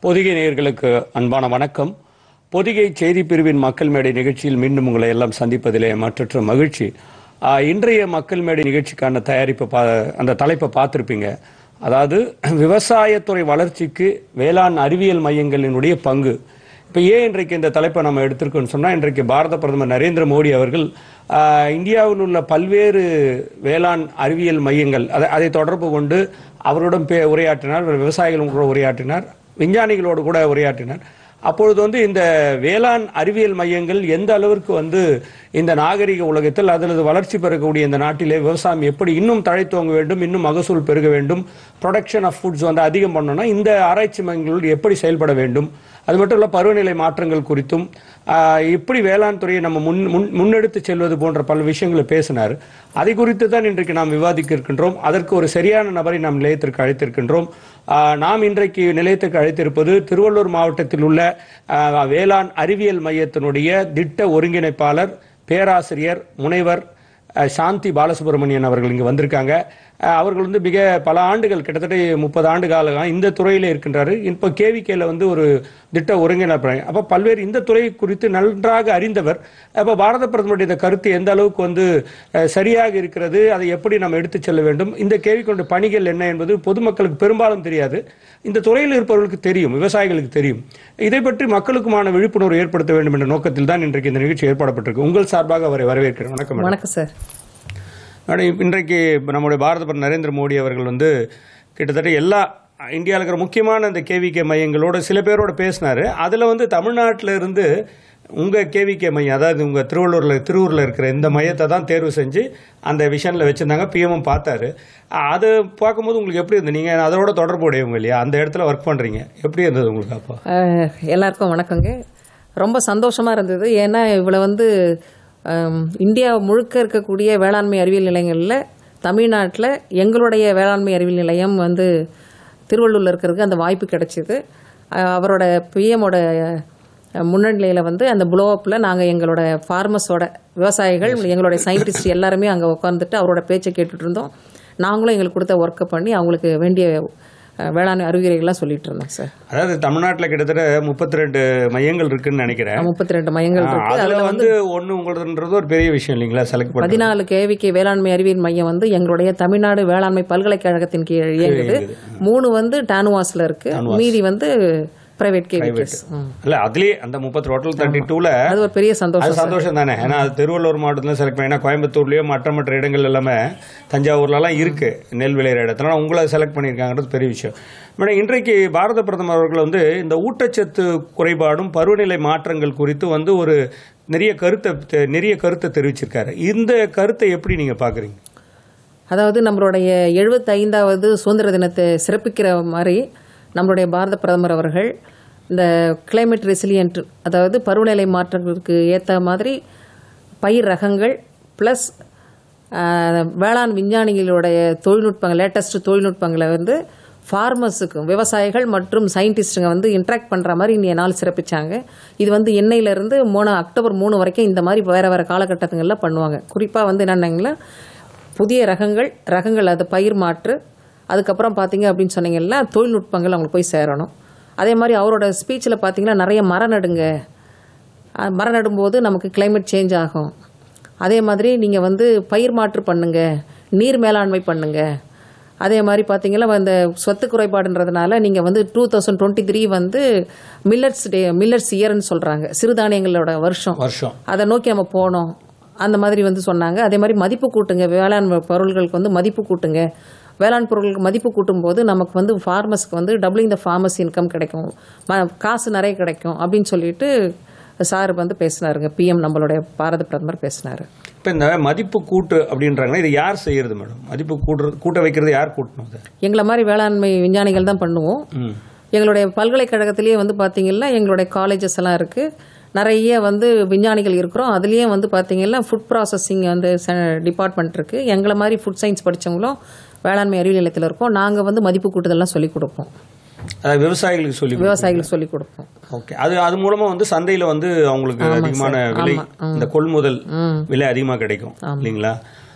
பொதிகை நேயர்களுக்கு அன்பான வணக்கம் பொதிகை செய்தி பிரிவின் மக்கள் மேடை நிகழ்ச்சியில் மீண்டும் உங்களை எல்லாம் சந்திப்பதிலே மற்றற்ற மகிழ்ச்சி ஆஹ், இன்றைய மக்கள் மேடை நிகழ்ச்சிக்கான தயாரிப்பு பா அந்த தலைப்பை பார்த்துருப்பீங்க அதாவது விவசாயத்துறை வளர்ச்சிக்கு வேளாண் அறிவியல் மையங்களினுடைய பங்கு இப்போ ஏன் இன்றைக்கு இந்த தலைப்பை நம்ம எடுத்திருக்கோம்னு சொன்னால் இன்றைக்கு பாரத பிரதமர் நரேந்திர மோடி அவர்கள் ஆஹ், இந்தியாவில் உள்ள பல்வேறு வேளாண் அறிவியல் மையங்கள் அதை அதை தொடர்பு கொண்டு அவருடன் பே உரையாற்றினார் விவசாயிகளும் கூட உரையாற்றினார் விஞ்ஞானிகளோடு கூட உரையாற்றினார் அப்பொழுது வந்து இந்த வேளாண் அறிவியல் மையங்கள் எந்த அளவிற்கு வந்து இந்த நாகரிக உலகத்தில் அதில் வளர்ச்சி பெறக்கூடிய இந்த நாட்டிலே விவசாயம் எப்படி இன்னும் தழைத்தோங்க வேண்டும் இன்னும் மகசூல் பெருக வேண்டும் ப்ரொடக்ஷன் ஆஃப் ஃபுட்ஸ் வந்து அதிகம் பண்ணணும்னா இந்த ஆராய்ச்சி மையங்கள் எப்படி செயல்பட வேண்டும் அது மட்டும் இல்ல பருவநிலை மாற்றங்கள் குறித்தும் ஆஹ், எப்படி வேளாண் துறையை நம்ம முன் முன் முன்னெடுத்து செல்வது போன்ற பல விஷயங்களை பேசினார் அதை குறித்து தான் இன்றைக்கு நாம் விவாதிக்க இருக்கின்றோம் அதற்கு ஒரு சரியான நபரை நாம் நிலையத்திற்கு அழைத்திருக்கின்றோம் ஆஹ், நாம் இன்றைக்கு நிலையத்திற்கு அழைத்திருப்பது திருவள்ளூர் மாவட்டத்தில் உள்ள ஆஹ், வேளாண் அறிவியல் மையத்தினுடைய திட்ட ஒருங்கிணைப்பாளர் பேராசிரியர் முனைவர் அஹ், சாந்தி பாலசுப்ரமணியன் அவர்கள் இங்கு வந்திருக்காங்க அஹ், அவர்கள் வந்து மிக பல ஆண்டுகள் கிட்டத்தட்ட முப்பது ஆண்டு காலம் இந்த துறையிலே இருக்கின்றாரு இப்போ கேவிகேல வந்து ஒரு திட்ட ஒருங்கிணைப்பாளர் அப்போ பல்வேறு இந்த துறை குறித்து நன்றாக அறிந்தவர் அப்போ பாரத பிரதமருடைய இந்த கருத்து எந்த அளவுக்கு வந்து அஹ், சரியாக இருக்கிறது அதை எப்படி நம்ம எடுத்துச் செல்ல வேண்டும் இந்த கேவிகளுடைய பணிகள் என்ன என்பது பொதுமக்களுக்கு பெரும்பாலும் தெரியாது இந்த துறையில் இருப்பவர்களுக்கு தெரியும் விவசாயிகளுக்கு தெரியும் இதை பற்றி மக்களுக்குமான விழிப்புணர்வு ஏற்படுத்த வேண்டும் என்ற நோக்கத்தில் தான் இன்றைக்கு இந்த நிகழ்ச்சி ஏற்படப்பட்டிருக்கு உங்கள் சார்பாக அவரை வரவேற்கிறேன் வணக்கம் மேடம். வணக்கம் சார் மேடம் இப்ப இன்றைக்கு இப்ப நம்முடைய பாரத பிரதமர் நரேந்திர மோடி அவர்கள் வந்து கிட்டத்தட்ட எல்லா இந்தியாவில் இருக்கிற முக்கியமான இந்த கேவிகே மையங்களோட சில பேரோட பேசினாரு அதில் வந்து தமிழ்நாட்டில் இருந்து உங்கள் கேவிகே மையம் அதாவது உங்கள் திருவள்ளூரில் திருவூரில் இருக்கிற இந்த மையத்தை தான் தேர்வு செஞ்சு அந்த விஷனில் வச்சுருந்தாங்க பிஎம்மும் பார்த்தாரு அது பார்க்கும்போது உங்களுக்கு எப்படி இருந்தது நீங்கள் அதோட தொடர்பு உடையவங்க இல்லையா அந்த இடத்துல ஒர்க் பண்ணுறீங்க எப்படி இருந்தது உங்களுக்கு அப்போ அஹ், எல்லாருக்கும் வணக்கங்க ரொம்ப சந்தோஷமா இருந்தது ஏன்னா இவ்வளோ வந்து அம், இந்தியா முழுக்க இருக்கக்கூடிய வேளாண்மை அறிவியல் நிலையங்களில் தமிழ்நாட்டில் எங்களுடைய வேளாண்மை அறிவியல் நிலையம் வந்து திருவள்ளூரில் இருக்கிறதுக்கு அந்த வாய்ப்பு கிடைச்சிது அஹ், அவரோட பிஎம்மோட முன்னணியில் வந்து அந்த ப்ளோஅப்பில் நாங்கள் எங்களோட ஃபார்மர்ஸோட விவசாயிகள் எங்களுடைய சயின்டிஸ்ட் எல்லாருமே அங்கே உட்காந்துட்டு அவரோட பேச்சை கேட்டுட்டு இருந்தோம் நாங்களும் எங்களுக்கு கொடுத்த ஒர்க்கை பண்ணி அவங்களுக்கு வேண்டிய அஹ், வேளாண் அறிவுரைகள்லாம் சொல்லிட்டு இருந்தோம் சார் அதாவது தமிழ்நாட்டில் கிட்டத்தட்ட முப்பத்தி ரெண்டு மையங்கள் இருக்குன்னு நினைக்கிறேன் முப்பத்தி ரெண்டு மையங்கள் இருக்கு அதுல வந்து ஒன்று உங்களதுன்றது ஒரு பெரிய விஷயம் இல்லைங்களா செலக்ட் பண்ணி பதினாலு கேவிகே வேளாண்மை அறிவியல் மையம் வந்து எங்களுடைய தமிழ்நாடு வேளாண்மை பல்கலைக்கழகத்தின் கீழ் இயங்குது மூணு வந்து டானுவாஸ்ல இருக்கு மீதி வந்து பிரைவேட் கேவிகேஸ் இல்ல அதுலயே அந்த முப்பத்தி டோட்டல் தேர்ட்டி டூல அது ஒரு பெரிய சந்தோஷம் அது சந்தோஷம் தானே ஏன்னா அது திருவள்ளூர் மாவட்டத்தில் செலக்ட் பண்ணி ஏன்னா கோயம்புத்தூர்லயோ மற்ற மற்ற இடங்கள் எல்லாமே தஞ்சாவூர்லலாம் இருக்கு நெல் விளையிற இடத்துல உங்களை செலக்ட் பண்ணியிருக்காங்கிறது பெரிய விஷயம் மேடம் இன்றைக்கு பாரத பிரதமர் அவர்கள் வந்து இந்த ஊட்டச்சத்து குறைபாடும் பருவநிலை மாற்றங்கள் குறித்து வந்து ஒரு நிறைய கருத்தை தெ- நிறைய கருத்தை தெரிவிச்சிருக்காரு இந்த கருத்தை எப்படி நீங்க பாக்குறீங்க அதாவது நம்மளுடைய எழுபத்தைந்தாவது சுதந்திர தினத்தை சிறப்பிக்கிற மாதிரி நம்மளுடைய பாரத பிரதமர் அவர்கள் இந்த கிளைமேட் ரெசிலியன்ட் அதாவது பருவநிலை மாற்றங்களுக்கு ஏற்ற மாதிரி பயிர் ரகங்கள் ப்ளஸ் வேளாண் விஞ்ஞானிகளுடைய தொழில்நுட்பங்கள் லேட்டஸ்ட் தொழில்நுட்பங்களை வந்து ஃபார்மர்ஸுக்கு விவசாயிகள் மற்றும் சயின்டிஸ்ட்டுங்க வந்து இன்ட்ராக்ட் பண்ணுற மாதிரி இன்றைய நாள் சிறப்பிச்சாங்க இது வந்து எண்ணெயிலேருந்து மூணு அக்டோபர் மூணு வரைக்கும் இந்த மாதிரி வேறு வேறு காலகட்டத்துங்களில் பண்ணுவாங்க குறிப்பாக வந்து என்னென்னங்களா புதிய ரகங்கள் ரகங்கள் அது பயிர் மாற்று அதுக்கப்புறம் பார்த்தீங்க அப்படின்னு சொன்னீங்கன்னா தொழில்நுட்பங்கள் அவங்களுக்கு போய் சேரணும் அதே மாதிரி அவரோட ஸ்பீச்சில் பார்த்தீங்கன்னா நிறைய மரம் நடுங்க அஹ் மரம் நடும்போது நமக்கு climate சேஞ்ச் ஆகும் அதே மாதிரி நீங்கள் வந்து பயிர் மாற்று பண்ணுங்க நீர் மேலாண்மை பண்ணுங்க அதே மாதிரி பார்த்தீங்கன்னா இந்த சொத்து குறைபாடுன்றதுனால நீங்கள் வந்து டூ தௌசண்ட் டுவெண்ட்டி த்ரீ வந்து மில்லட்ஸ் டே மில்லட்ஸ் இயர்னு சொல்கிறாங்க சிறுதானியங்களோட வருஷம் வருஷம் அதை நோக்கி நம்ம போனோம் அந்த மாதிரி வந்து சொன்னாங்க அதே மாதிரி மதிப்பு கூட்டுங்க வேளாண் பொருள்களுக்கு வந்து மதிப்பு கூட்டுங்க வேளாண் பொருட்களுக்கு மதிப்பு கூட்டும் போது நமக்கு வந்து ஃபார்மர்ஸ்க்கு வந்து டபுளிங் த ஃபார்மர்ஸ் இன்கம் கிடைக்கும் ம- காசு நிறைய கிடைக்கும் அப்படின்னு சொல்லிட்டு சார் வந்து பேசினாருங்க பிஎம் நம்மளுடைய பாரத பிரதமர் பேசினாரு இப்போ இந்த மதிப்பு கூட்டு அப்படின்றாங்கன்னா இது யார் செய்யறது மேடம் மதிப்பு கூட்டுறது கூட்ட வைக்கிறது யார் கூட்டணும் அதை எங்களை மாதிரி வேளாண்மை விஞ்ஞானிகள் தான் பண்ணுவோம் ம் எங்களுடைய பல்கலைக்கழகத்திலேயே வந்து பார்த்தீங்கன்னா எங்களுடைய காலேஜஸ் எல்லாம் இருக்குது நிறைய வந்து விஞ்ஞானிகள் இருக்கிறோம் அதுலேயே வந்து பார்த்தீங்கன்னா ஃபுட் ப்ராசஸிங் வந்து டிபார்ட்மெண்ட் இருக்குது எங்களை மாதிரி ஃபுட் சயின்ஸ் படித்தவங்களும் வேளாண்மை அறிவியல் நிலையத்தில் இருக்கோம் நாங்கள் வந்து மதிப்பு கூட்டுதல்லாம் சொல்லிக் கொடுப்போம் அதாவது விவசாயிகளுக்கு சொல்லி விவசாயிகளுக்கு சொல்லிக் கொடுப்போம் ஓகே அது அது மூலமா வந்து சந்தையில வந்து அவங்களுக்கு அதிகமான விலை இந்த கொள்முதல் விலை அதிகமா கிடைக்கும் இல்லைங்களா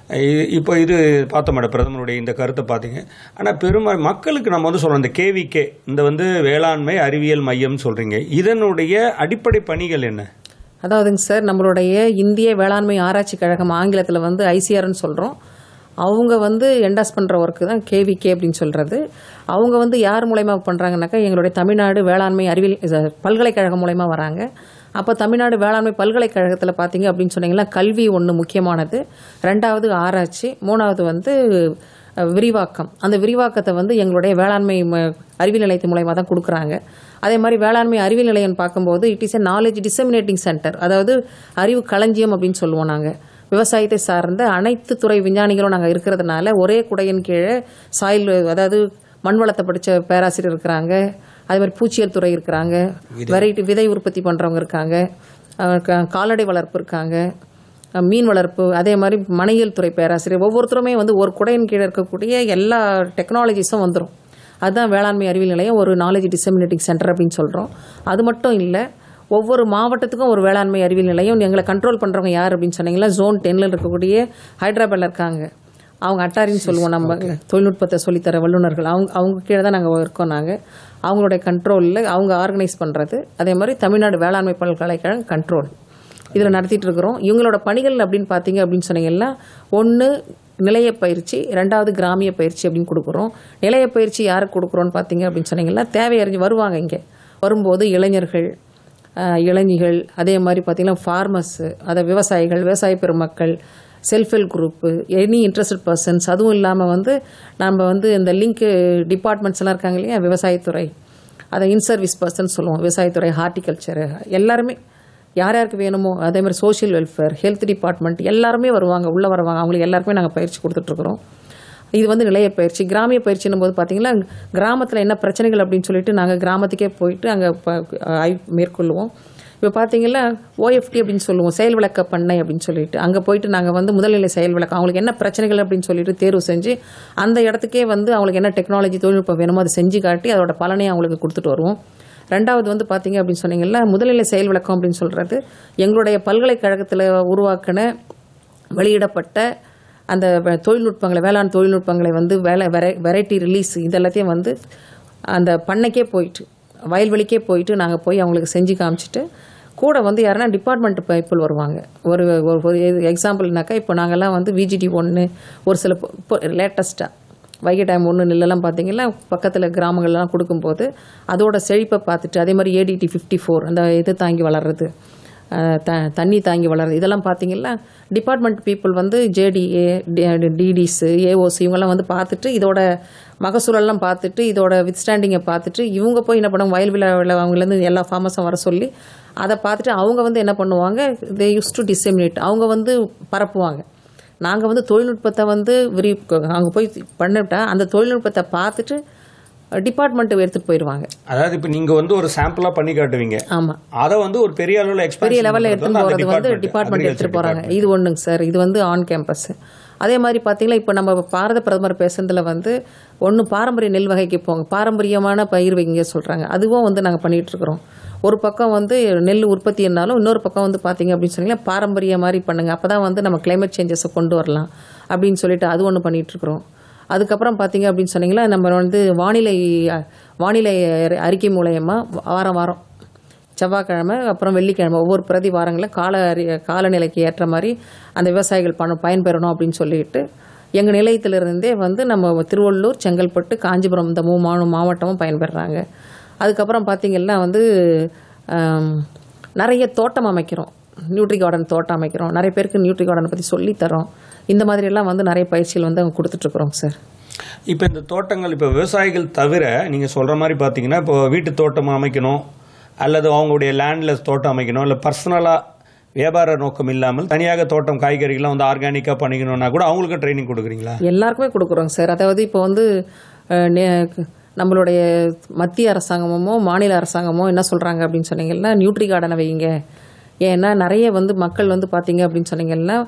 இ- இப்போ இது பார்த்த மாட்டோம் பிரதமருடைய இந்த கருத்தை பார்த்தீங்க ஆனால் பெருமை மக்களுக்கு நம்ம வந்து சொல்கிறோம் இந்த கேவிகே இந்த வந்து வேளாண்மை அறிவியல் மையம் சொல்கிறீங்க இதனுடைய அடிப்படை பணிகள் என்ன அதாவதுங்க சார் நம்மளுடைய இந்திய வேளாண்மை ஆராய்ச்சி கழகம் ஆங்கிலத்தில் வந்து ஐசிஆர்னு சொல்கிறோம் அவங்க வந்து என்டாஸ் பண்ணுற ஒர்க்கு தான் கேவிகே அப்படின்னு சொல்கிறது அவங்க வந்து யார் மூலயமா பண்ணுறாங்கனாக்கா எங்களுடைய தமிழ்நாடு வேளாண்மை அறிவியல் இது, பல்கலைக்கழகம் மூலயமா வராங்க அப்போ தமிழ்நாடு வேளாண்மை பல்கலைக்கழகத்தில் பார்த்தீங்க அப்படின்னு சொன்னீங்கன்னா கல்வி ஒன்று முக்கியமானது ரெண்டாவது ஆராய்ச்சி மூணாவது வந்து அஹ், விரிவாக்கம் அந்த விரிவாக்கத்தை வந்து எங்களுடைய வேளாண்மை ம- அறிவியல் நிலையத்து மூலயமா தான் கொடுக்குறாங்க அதே மாதிரி வேளாண்மை அறிவியல் நிலையம் பார்க்கும்போது it is a knowledge disseminating centre அதாவது அறிவு களஞ்சியம் அப்படின்னு சொல்லுவோம் நாங்கள் விவசாயத்தை சார்ந்த அனைத்து துறை விஞ்ஞானிகளும் நாங்கள் இருக்கிறதுனால ஒரே குடையின் கீழே சாயில் அதாவது மண் வளத்தை படித்த பேராசிரியர் இருக்கிறாங்க அதே மாதிரி பூச்சியல் துறை இருக்கிறாங்க வெரைட்டி விதை உற்பத்தி பண்ணுறவங்க இருக்காங்க அஹ் க- கால்நடை வளர்ப்பு இருக்காங்க அஹ் மீன் வளர்ப்பு அதே மாதிரி மனையியல் துறை பேராசிரியர் ஒவ்வொருத்தருமே வந்து ஒரு குடையின் கீழே இருக்கக்கூடிய எல்லா டெக்னாலஜிஸும் வந்துடும் அதுதான் வேளாண்மை அறிவியல் நிலையம் ஒரு நாலேஜ் டிசமினேட்டிங் சென்டர் அப்படின்னு சொல்கிறோம் அது மட்டும் இல்லை ஒவ்வொரு மாவட்டத்துக்கும் ஒரு வேளாண்மை அறிவியல் நிலையம் எங்களை கண்ட்ரோல் பண்ணுறவங்க யார் அப்படின்னு சொன்னீங்கன்னா ஜோன் டென்னில் இருக்கக்கூடிய ஹைதராபாத்தில் இருக்காங்க அவங்க அட்டாரின்னு சொல்லுவோம் நம்ம தொழில்நுட்பத்தை சொல்லித்தர வல்லுநர்கள் அவங்க அவங்க கீழே தான் நாங்கள் இருக்கோம் நாங்கள் அவங்களுடைய கண்ட்ரோலில் அவங்க ஆர்கனைஸ் பண்ணுறது அதே மாதிரி தமிழ்நாடு வேளாண்மை பல்கலைக்கழகம் கண்ட்ரோல் இதில் நடத்திட்டு இருக்கிறோம் இவங்களோட பணிகள் அப்படின்னு பார்த்தீங்க அப்படின்னு சொன்னீங்கன்னா ஒன்று நிலைய பயிற்சி ரெண்டாவது கிராமிய பயிற்சி அப்படின்னு கொடுக்குறோம் நிலைய பயிற்சி யாருக்கு கொடுக்குறோன்னு பார்த்தீங்க அப்படின்னு சொன்னீங்கன்னா தேவையறிஞ்சு வருவாங்க இங்கே வரும்போது இளைஞர்கள் அஹ், இளைஞிகள் அதே மாதிரி பார்த்தீங்கன்னா ஃபார்மர்ஸு அதை விவசாயிகள் விவசாய பெருமக்கள் self help group any interested persons அதுவும் இல்லாமல் வந்து நம்ம வந்து இந்த லிங்க் டிபார்ட்மெண்ட்ஸ் எல்லாம் இருக்காங்க இல்லையா விவசாயத்துறை அதை இன் சர்வீஸ் பர்சன் சொல்லுவோம் விவசாயத்துறை ஹார்டிகல்ச்சர் எல்லாருமே யார் யாருக்கு வேணுமோ அதே மாதிரி சோஷியல் வெல்ஃபேர் ஹெல்த் டிபார்ட்மெண்ட் எல்லாருமே வருவாங்க உள்ளே வருவாங்க அவங்களுக்கு எல்லாருக்குமே நாங்கள் பயிற்சி கொடுத்துட்ருக்குறோம் இது வந்து நிலைய பயிற்சி கிராமிய பயிற்சின்னும் போது பார்த்தீங்கன்னா கிராமத்தில் என்ன பிரச்சனைகள் அப்படின்னு சொல்லிட்டு நாங்கள் கிராமத்துக்கே போயிட்டு அங்கே ஆய்வு மேற்கொள்ளுவோம் இப்போ பார்த்தீங்கன்னா ஓஎஃப்டி அப்படின்னு சொல்லுவோம் செயல் விளக்க பண்ணை அப்படின்னு சொல்லிட்டு அங்கே போயிட்டு நாங்கள் வந்து முதல்நிலை செயல் விளக்கம் அவங்களுக்கு என்ன பிரச்சனைகள் அப்படின்னு சொல்லிட்டு தேர்வு செஞ்சு அந்த இடத்துக்கே வந்து அவங்களுக்கு என்ன டெக்னாலஜி தொழில்நுட்பம் வேணுமோ அதை செஞ்சு காட்டி அதோட பலனை அவங்களுக்கு கொடுத்துட்டு வருவோம் ரெண்டாவது வந்து பார்த்தீங்க அப்படின்னு சொன்னீங்கன்னா முதல்நிலை செயல் விளக்கம் அப்படின்னு சொல்கிறது எங்களுடைய பல்கலைக்கழகத்தில் உருவாக்கின வெளியிடப்பட்ட அந்த வ- தொழில்நுட்பங்களை வேளாண் தொழில்நுட்பங்களை வந்து வேலை வெரை வெரைட்டி ரிலீஸ் இதெல்லாத்தையும் வந்து அந்த பண்ணைக்கே போயிட்டு வயல்வெளிக்கே போயிட்டு நாங்கள் போய் அவங்களுக்கு செஞ்சு காமிச்சிட்டு கூட வந்து யாருன்னா டிபார்ட்மெண்ட் பீப்புள் வருவாங்க ஒரு ஒரு ஒரு எக்ஸாம்பிள்னாக்கா இப்போ நாங்கள்லாம் வந்து விஜிடி ஒன்று ஒரு சில இப்போ லேட்டஸ்ட்டாக வைகை டேம் ஒன்று நெல்லெல்லாம் பார்த்தீங்கன்னா பக்கத்தில் கிராமங்கள்லாம் கொடுக்கும்போது அதோட செழிப்பை பார்த்துட்டு அதே மாதிரி ஏடிடி ஃபிஃப்டி ஃபோர் அந்த இது தாங்கி வளர்றது அஹ், த தண்ணி தாங்கி வளர்றது இதெல்லாம் பார்த்தீங்கன்னா டிபார்ட்மெண்ட் பீப்புள் வந்து ஜேடிஏ டிடிஸு ஏஓசி இவங்கெல்லாம் வந்து பார்த்துட்டு இதோட மகசூலெல்லாம் பார்த்துட்டு இதோட வித்ஸ்டாண்டிங்கை பார்த்துட்டு இவங்க போய் என்ன பண்ணுவாங்க வயல் விழாவில் அவங்கலேருந்து எல்லா ஃபார்மஸும் வர சொல்லி அதை பார்த்துட்டு அவங்க வந்து என்ன பண்ணுவாங்க தே யூஸ் டு டிசெமினேட் அவங்க வந்து பரப்புவாங்க நாங்கள் வந்து தொழில்நுட்பத்தை வந்து விரி அங்கே போய் பண்ணிவிட்டா அந்த தொழில்நுட்பத்தை பார்த்துட்டு டிபார்ட்மெண்ட்டு எடுத்துகிட்டு போயிடுவாங்க அதாவது இப்போ நீங்கள் வந்து ஒரு சாம்பிளாக பண்ணி காட்டுவீங்க ஆமாம் அதை வந்து ஒரு பெரிய அளவில் பெரிய எக்ஸ்பெரிய லெவலில் எடுத்துன்னு போகிறது வந்து டிபார்ட்மெண்ட் எடுத்துகிட்டு போகிறாங்க இது ஒன்றுங்க சார் இது வந்து ஆன் கேம்பஸ் அதே மாதிரி பார்த்தீங்கன்னா இப்போ நம்ம பாரத பிரதமர் பேசுனதுல வந்து ஒன்று பாரம்பரிய நெல் வகைக்கு போங்க பாரம்பரியமான பயிர் வைங்க சொல்கிறாங்க அதுவும் வந்து நாங்கள் பண்ணிகிட்டு இருக்கிறோம் ஒரு பக்கம் வந்து நெல் உற்பத்தி என்னாலும் இன்னொரு பக்கம் வந்து பார்த்தீங்க அப்படின்னு சொன்னீங்கன்னா பாரம்பரிய மாதிரி பண்ணுங்க அப்போ தான் வந்து நம்ம climate சேஞ்சஸை கொண்டு வரலாம் அப்படின்னு சொல்லிட்டு அது ஒன்று பண்ணிகிட்டு இருக்கிறோம் அதுக்கப்புறம் பார்த்தீங்க அப்படின்னு சொன்னீங்கன்னா நம்ம வந்து வானிலை வானிலை அறிக்கை மூலயமா வாரம் வாரம் செவ்வாய்க்கிழமை அப்புறம் வெள்ளிக்கிழமை ஒவ்வொரு பிரதி வாரங்களில் கால அறி காலநிலைக்கு ஏற்ற மாதிரி அந்த விவசாயிகள் பணம் பயன்பெறணும் அப்படின்னு சொல்லிட்டு எங்கள் நிலையத்திலிருந்தே வந்து நம்ம திருவள்ளூர் செங்கல்பட்டு காஞ்சிபுரம் இந்த மூணு மா- மாவட்டமும் பயன்பெறாங்க அதுக்கப்புறம் பார்த்திங்கன்னா வந்து ஆம், நிறைய தோட்டம் அமைக்கிறோம் நியூட்ரி கார்டன் தோட்டம் அமைக்கிறோம் நிறைய பேருக்கு நியூட்ரி கார்டனை பற்றி சொல்லித்தரோம் இந்த மாதிரியெல்லாம் வந்து நிறைய பயிற்சிகள் வந்து அவங்க கொடுத்துட்ருக்குறோம் சார் இப்போ இந்த தோட்டங்கள் இப்போ விவசாயிகள் தவிர நீங்கள் சொல்கிற மாதிரி பார்த்தீங்கன்னா இப்போ வீட்டு தோட்டம் அமைக்கணும் அல்லது அவங்களுடைய லேண்டில் தோட்டம் அமைக்கணும் இல்லை பர்சனலாக வியாபார நோக்கம் இல்லாமல் தனியாக தோட்டம் காய்கறிகள்லாம் வந்து ஆர்கானிக்காக பண்ணிக்கணும்னா கூட அவங்களுக்கும் ட்ரைனிங் கொடுக்குறீங்களா எல்லாருக்குமே கொடுக்குறோங்க சார் அதாவது இப்போ வந்து அஹ், நே- நம்மளுடைய மத்திய அரசாங்கமோ மாநில அரசாங்கமோ என்ன சொல்கிறாங்க அப்படின்னு சொன்னீங்கன்னா நியூட்ரி கார்டனை வைங்க ஏன்னா நிறைய வந்து மக்கள் வந்து பார்த்தீங்க அப்படின்னு சொன்னீங்கன்னா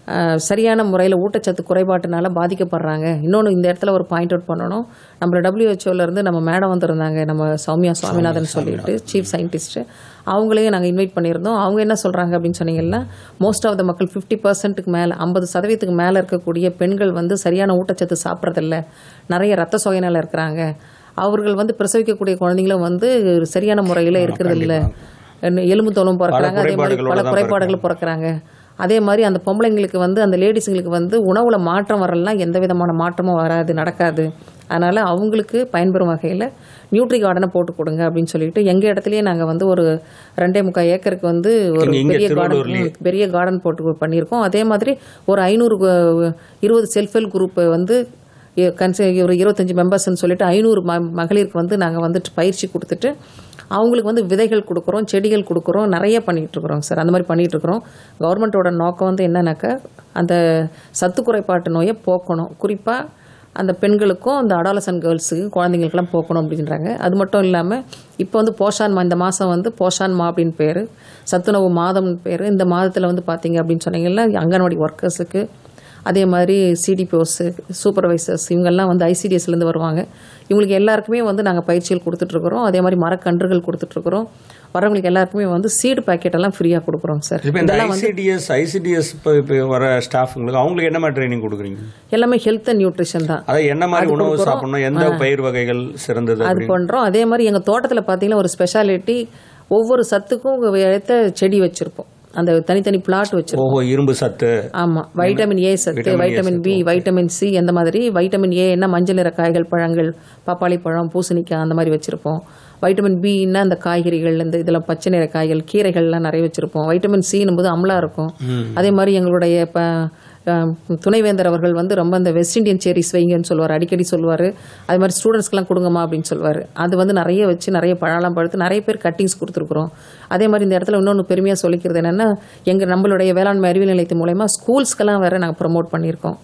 அஹ், சரியான முறையில் ஊட்டச்சத்து குறைபாட்டினால பாதிக்கப்படுறாங்க இன்னொன்று இந்த இடத்துல ஒரு பாயிண்ட் அவுட் பண்ணணும் நம்ம WHO ல இருந்து நம்ம மேடம் வந்திருந்தாங்க நம்ம சௌமியா சுவாமிநாதன் சொல்லிட்டு சீஃப் சயின்டிஸ்ட் அவங்களையும் நாங்கள் இன்வைட் பண்ணியிருந்தோம் அவங்க என்ன சொல்கிறாங்க அப்படின்னு சொன்னீங்கன்னா மோஸ்ட் ஆஃப் த மக்கள் ஃபிஃப்டி பர்சன்ட்டுக்கு மேலே ஐம்பது சதவீதத்துக்கு மேலே இருக்கக்கூடிய பெண்கள் வந்து சரியான ஊட்டச்சத்து சாப்பிட்றதில்ல நிறைய ரத்த சோகையினால் இருக்கிறாங்க அவர்கள் வந்து பிரசவிக்கக்கூடிய குழந்தைங்களும் வந்து சரியான முறையில் இருக்கிறது இல்ல எலும்பு தோலும் பிறக்கிறாங்க அதே மாதிரி குறைபாடுகளோட பல தான் குறைபாடுகள் பிறக்கிறாங்க அதே மாதிரி அந்த பொம்பளைங்களுக்கு வந்து அந்த லேடிஸுங்களுக்கு வந்து உணவுல மாற்றம் வரலாம் எந்த விதமான மாற்றமும் வராது நடக்காது அதனால அவங்களுக்கு பயன்பெறும் வகையில் நியூட்ரி கார்டனை போட்டு கொடுங்க அப்படின்னு சொல்லிட்டு எங்க இடத்துலயே நாங்க வந்து ஒரு ரெண்டே முக்கால் ஏக்கருக்கு வந்து ஒரு இங்க- இங்க பெரிய திருவள்ளூர்லயே. கார்டன் பெரிய கார்டன் போட்டு பண்ணியிருக்கோம் அதே மாதிரி ஒரு ஐநூறு இருபது செல்ஃப் ஹெல்ப் குரூப் வந்து இ- கன்ச ஒரு இருபத்தஞ்சி மெம்பர்ஸ்னு சொல்லிட்டு ஐநூறு ம மகளிருக்கு வந்து நாங்கள் வந்துட்டு பயிற்சி கொடுத்துட்டு அவங்களுக்கு வந்து விதைகள் கொடுக்குறோம் செடிகள் கொடுக்குறோம் நிறைய பண்ணிட்டு இருக்கிறோம் சார் அந்த மாதிரி பண்ணிட்டு இருக்கிறோம் கவர்மெண்ட்டோட நோக்கம் வந்து என்னன்னாக்கா அந்த சத்து குறைபாட்டு நோயை போக்கணும் குறிப்பாக அந்த பெண்களுக்கும் அந்த அடாலசன் கேர்ள்ஸுக்கு குழந்தைங்களுக்கெல்லாம் போக்கணும் அப்படின்றாங்க அது மட்டும் இல்லாமல் இப்போ வந்து போஷான் மா இந்த மாதம் வந்து போஷான் மா அப்படின்னு பேர் சத்துணவு மாதம்னு பேர் இந்த மாதத்தில் வந்து பார்த்தீங்க அப்படின்னு சொன்னீங்கன்னா அங்கன்வாடி ஒர்க்கர்ஸுக்கு அதே மாதிரி சிடிபிஓஸு சூப்பர்வைசர்ஸ் இவங்கெல்லாம் வந்து ஐசிடிஎஸ்லேருந்து வருவாங்க இவங்களுக்கு எல்லாருக்குமே வந்து நாங்கள் பயிற்சிகள் கொடுத்துட்ருக்குறோம் அதே மாதிரி மரக்கன்றுகள் கொடுத்துட்ருக்குறோம் வரவங்களுக்கு எல்லாருக்குமே வந்து சீடு பாக்கெட் எல்லாம் ஃப்ரீயாக கொடுக்குறோம் சார் இப்போ இந்த ஐசிடிஎஸ் ஐசிடிஎஸ் இப்போ இப்போ வர ஸ்டாஃபுங்களுக்கு அவங்களுக்கு என்ன மாதிரி ட்ரைனிங் கொடுக்குறீங்க எல்லாமே ஹெல்த் அண்ட் நியூட்ரிஷன் தான் அதை என்ன மாதிரி உணவு சாப்பிடணும் எந்த பயிர் வகைகள் சிறந்தது அது அப்படின்னு பண்ணுறோம் அதே மாதிரி எங்கள் தோட்டத்தில் பார்த்தீங்கன்னா ஒரு ஸ்பெஷாலிட்டி ஒவ்வொரு சத்துக்கும் ஏற்ற செடி வச்சுருப்போம் அந்த தனித்தனி பிளாட் வச்சிருக்கோம் ஓஹோ இரும்பு சத்து ஆமா வைட்டமின் ஏ சத்து வைட்டமின் பி வைட்டமின் சி அந்த மாதிரி வைட்டமின் ஏ என்ன மஞ்சள் நிற காய்கள் பழங்கள் பப்பாளி பழம் பூசணிக்காய் அந்த மாதிரி வச்சிருப்போம் வைட்டமின் பின்னா அந்த காய்கறிகள் இந்த இதெல்லாம் பச்சை நிற காய்கள் கீரைகள்லாம் நிறைய வச்சிருப்போம் வைட்டமின் சின்னும் போது அம்லா இருக்கும் அதே மாதிரி எங்களுடைய இப்போ துணைவேந்தர் அவர்கள் வந்து ரொம்ப இந்த வெஸ்ட் இண்டியன் செரிஸ் வைங்கன்னு சொல்லுவார் அடிக்கடி சொல்லுவார் அது மாதிரி ஸ்டூடெண்ட்ஸ்க்கெலாம் கொடுங்கம்மா அப்படின்னு சொல்லுவார் அது வந்து நிறைய வச்சு நிறைய பழம்லாம் பழுத்து நிறைய பேர் கட்டிங்ஸ் கொடுத்துருக்குறோம் அதே மாதிரி இந்த இடத்துல இன்னொன்று பெருமையாக சொல்லிக்கிறது என்னென்னா எங்கள் நம்மளுடைய வேளாண்மை அறிவியல் நிலையத்தின் மூலயமா ஸ்கூல்ஸ்க்கெல்லாம் வேற நாங்கள் ப்ரமோட் பண்ணியிருக்கோம்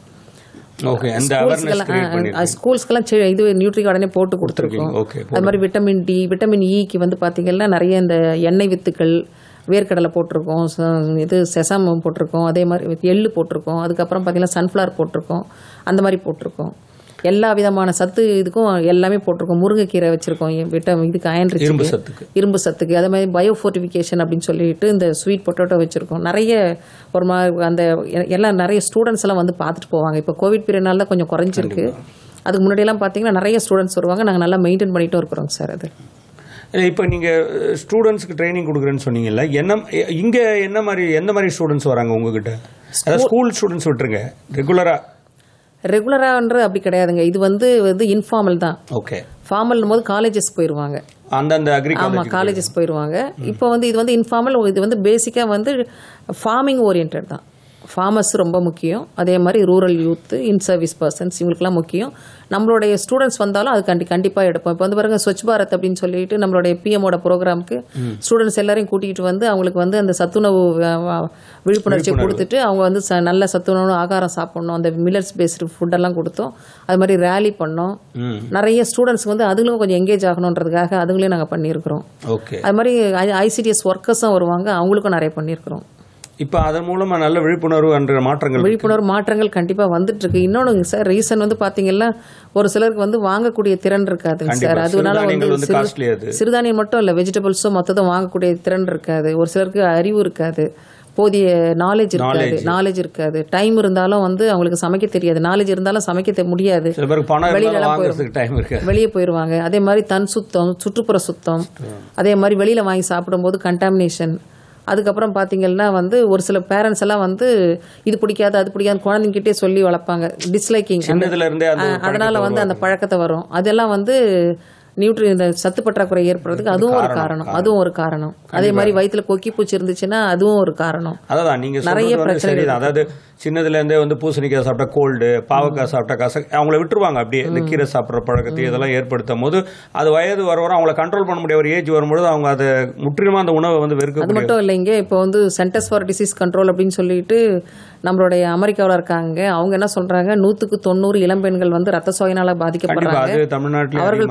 ஓகே அந்த அவேர்னஸ் கிரியேட் பண்ணி ஸ்கூல்ஸ்க்கெல்லாம் செ- இது நியூட்ரி கார்டனே போட்டு கொடுத்துருக்கோம் ஓகே அது மாதிரி விட்டமின் டி விட்டமின் இக்கு வந்து பார்த்தீங்கன்னா நிறைய இந்த எண்ணெய் வித்துக்கள் வேர்க்கடலை போட்டிருக்கோம் ச- இது செசாம் போட்டிருக்கோம் அதே மாதிரி எள்ளு போட்டிருக்கோம் அதுக்கப்புறம் பார்த்தீங்கன்னா சன்ஃப்ளவர் போட்டிருக்கோம் அந்த மாதிரி போட்டிருக்கோம் எல்லா விதமான சத்து இதுக்கும் எல்லாமே போட்டிருக்கோம் முருங்கைக்கீரை வச்சிருக்கோம் விட்டம் இதுக்கு அயன் ரிச் இரும்பு சத்துக்கு இரும்பு சத்துக்கு அதே மாதிரி பயோ ஃபோர்டிஃபிகேஷன் அப்படின்னு சொல்லிட்டு இந்த ஸ்வீட் பொட்டேட்டோ வச்சுருக்கோம் நிறைய ஒரு மாதிரி அந்த எ- எல்லாம் நிறைய ஸ்டூடெண்ட்ஸ் எல்லாம் வந்து பார்த்துட்டு போவாங்க இப்போ கோவிட் பீரியட்னால தான் கொஞ்சம் குறைஞ்சிருக்கு அதுக்கு முன்னாடியெல்லாம் பார்த்தீங்கன்னா நிறைய ஸ்டூடெண்ட்ஸ் வருவாங்க நாங்கள் நல்லா மெயின்டைன் பண்ணிட்டும் இருக்கிறோம் சார் அது இப்போ நீங்கள் ஸ்டூடெண்ட்ஸ்க்கு ட்ரைனிங் கொடுக்குறேன்னு சொன்னீங்கல்ல என்ன இங்கே என்ன மாதிரி எந்த மாதிரி ஸ்டூடெண்ட்ஸ் வராங்க உங்ககிட்ட அதாவது ஸ்கூல் ஸ்டூடெண்ட்ஸ் விட்டுருங்க ரெகுலராக ரெகுலரான்ற அப்படி கிடையாதுங்க இது வந்து வந்து இன்ஃபார்மல் தான் ஓகே ஃபார்மல் போது காலேஜஸ் போயிடுவாங்க அந்தந்த அக்ரி ஆமா காலேஜஸ் போயிடுவாங்க இப்போ வந்து இது வந்து இன்ஃபார்மல் இது வந்து பேசிக்காக வந்து ஃபார்மிங் ஓரியன்ட் தான் ஃபார்மர்ஸ் ரொம்ப முக்கியம் அதே மாதிரி rural youth in service persons இவங்களுக்குலாம் முக்கியம் நம்மளுடைய ஸ்டூடெண்ட்ஸ் வந்தாலும் அது கண்டி கண்டிப்பாக எடுப்போம் இப்போ வந்து பாருங்க ஸ்வச் பாரத் அப்படின்னு சொல்லிட்டு நம்மளுடைய பிஎமோட ப்ரோக்ராமுக்கு ஸ்டூடெண்ட்ஸ் எல்லாரையும் கூட்டிகிட்டு வந்து அவங்களுக்கு வந்து அந்த சத்துணவு வ- வ- விழிப்புணர்ச்சியை கொடுத்துட்டு அவங்க வந்து ச- நல்ல சத்துணவு ஆகாரம் சாப்பிடணும் அந்த மில்லட்ஸ் பேஸ்டு ஃபுட்டெல்லாம் கொடுத்தோம் அது மாதிரி ரேலி பண்ணோம் ம் நிறைய ஸ்டூடெண்ட்ஸ் வந்து அதுங்களும் கொஞ்சம் எங்கேஜ் ஆகணுன்றதுக்காக அதுங்களையும் நாங்கள் பண்ணியிருக்கிறோம் ஓகே அது மாதிரி ஐசிடிஎஸ் ஒர்க்கர்ஸும் வருவாங்க அவங்களுக்கும் நிறைய பண்ணியிருக்கிறோம் இப்போ அதன் மூலமா நல்ல விழிப்புணர்வு என்ற மாற்றங்கள் விழிப்புணர்வு மாற்றங்கள் கண்டிப்பாக வந்துட்டு இருக்கு இன்னொன்று சார் ரீசன் வந்து பார்த்தீங்கன்னா ஒரு சிலருக்கு வந்து வாங்கக்கூடிய திறன் இருக்காதுங்க சார் கண்டிப்பா. அதனால சிறுதானியங்கள் வந்து வந்து சிறு- costly அது. சிறுதானியம் மட்டும் இல்லை வெஜிடபிள்ஸும் மொத்ததும் வாங்கக்கூடிய திறன் இருக்காது ஒரு சிலருக்கு அறிவு இருக்காது போதிய நாலேஜ் இருக்காது நாலேஜ் இருக்காது டைம் இருந்தாலும் வந்து அவங்களுக்கு சமைக்க தெரியாது நாலேஜ் இருந்தாலும் சமைக்க தெ- முடியாது சில பேருக்கு பணம் வெளியில இருந்தாலும் எல்லாம் வாங்குறதுக்கு டைம் இருக்கு வெளியே போயிடுவாங்க அதே மாதிரி தன் சுத்தம் சுற்றுப்புற சுத்தம் அதே மாதிரி வெளியில் வாங்கி சாப்பிடும்போது கண்டாமினேஷன் அதுக்கப்புறம் பார்த்தீங்கன்னா வந்து ஒரு சில பேரண்ட்ஸ் எல்லாம் வந்து இது பிடிக்காது அது பிடிக்காது குழந்தைங்கிட்டே சொல்லி வளர்ப்பாங்க டிஸ்லைக்கிங் சின்னதுல இருந்தே அந்த ஒரு அதனால வந்து அந்த பழக்கத்தை வரும் அதெல்லாம் வந்து நியூட்ரி இந்த சத்து பற்றாக்குறை ஏற்படுறதுக்கு அதுவும் ஒரு காரணம் அதுவும் ஒரு காரணம் அதே மாதிரி வயிற்றுல கொக்கி பூச்சி இருந்துச்சுன்னா அதுவும் ஒரு காரணம் அதான் நீங்க நிறைய சொல்றது வந்து பிரச்சனைகள் சரிதான் அதாவது சின்னதுல இருந்தே வந்து பூசணிக்காய் சாப்பிட்டா கோல்டு பாவக்காய் சாப்பிட்டா கச அவங்கள விட்டுருவாங்க அப்படியே இந்த கீரை சாப்பிட்ற பழக்கத்தை இதெல்லாம் ஏற்படுத்தும் போது அது வயது வர வர அவங்கள கண்ட்ரோல் பண்ண முடிய ஒரு ஏஜ் வரும்பொழுது அவங்க அதை முற்றிலுமா அந்த உணவை வந்து அது வெறுக்க மட்டும் இல்லைங்க இப்போ வந்து சென்டர்ஸ் ஃபார் டிசீஸ் கண்ட்ரோல் அப்படின்னு சொல்லிட்டு நம்மளுடைய அமெரிக்காவில் இருக்காங்க அவங்க என்ன சொல்றாங்க நூற்றுக்கு தொண்ணூறு இளம்பெண்கள் வந்து ரத்த சோகையினால கண்டிப்பா பாதிக்கப்படுறாங்க அது தமிழ்நாட்டில் அவர்கள் பிரசவிக்கக்கூடிய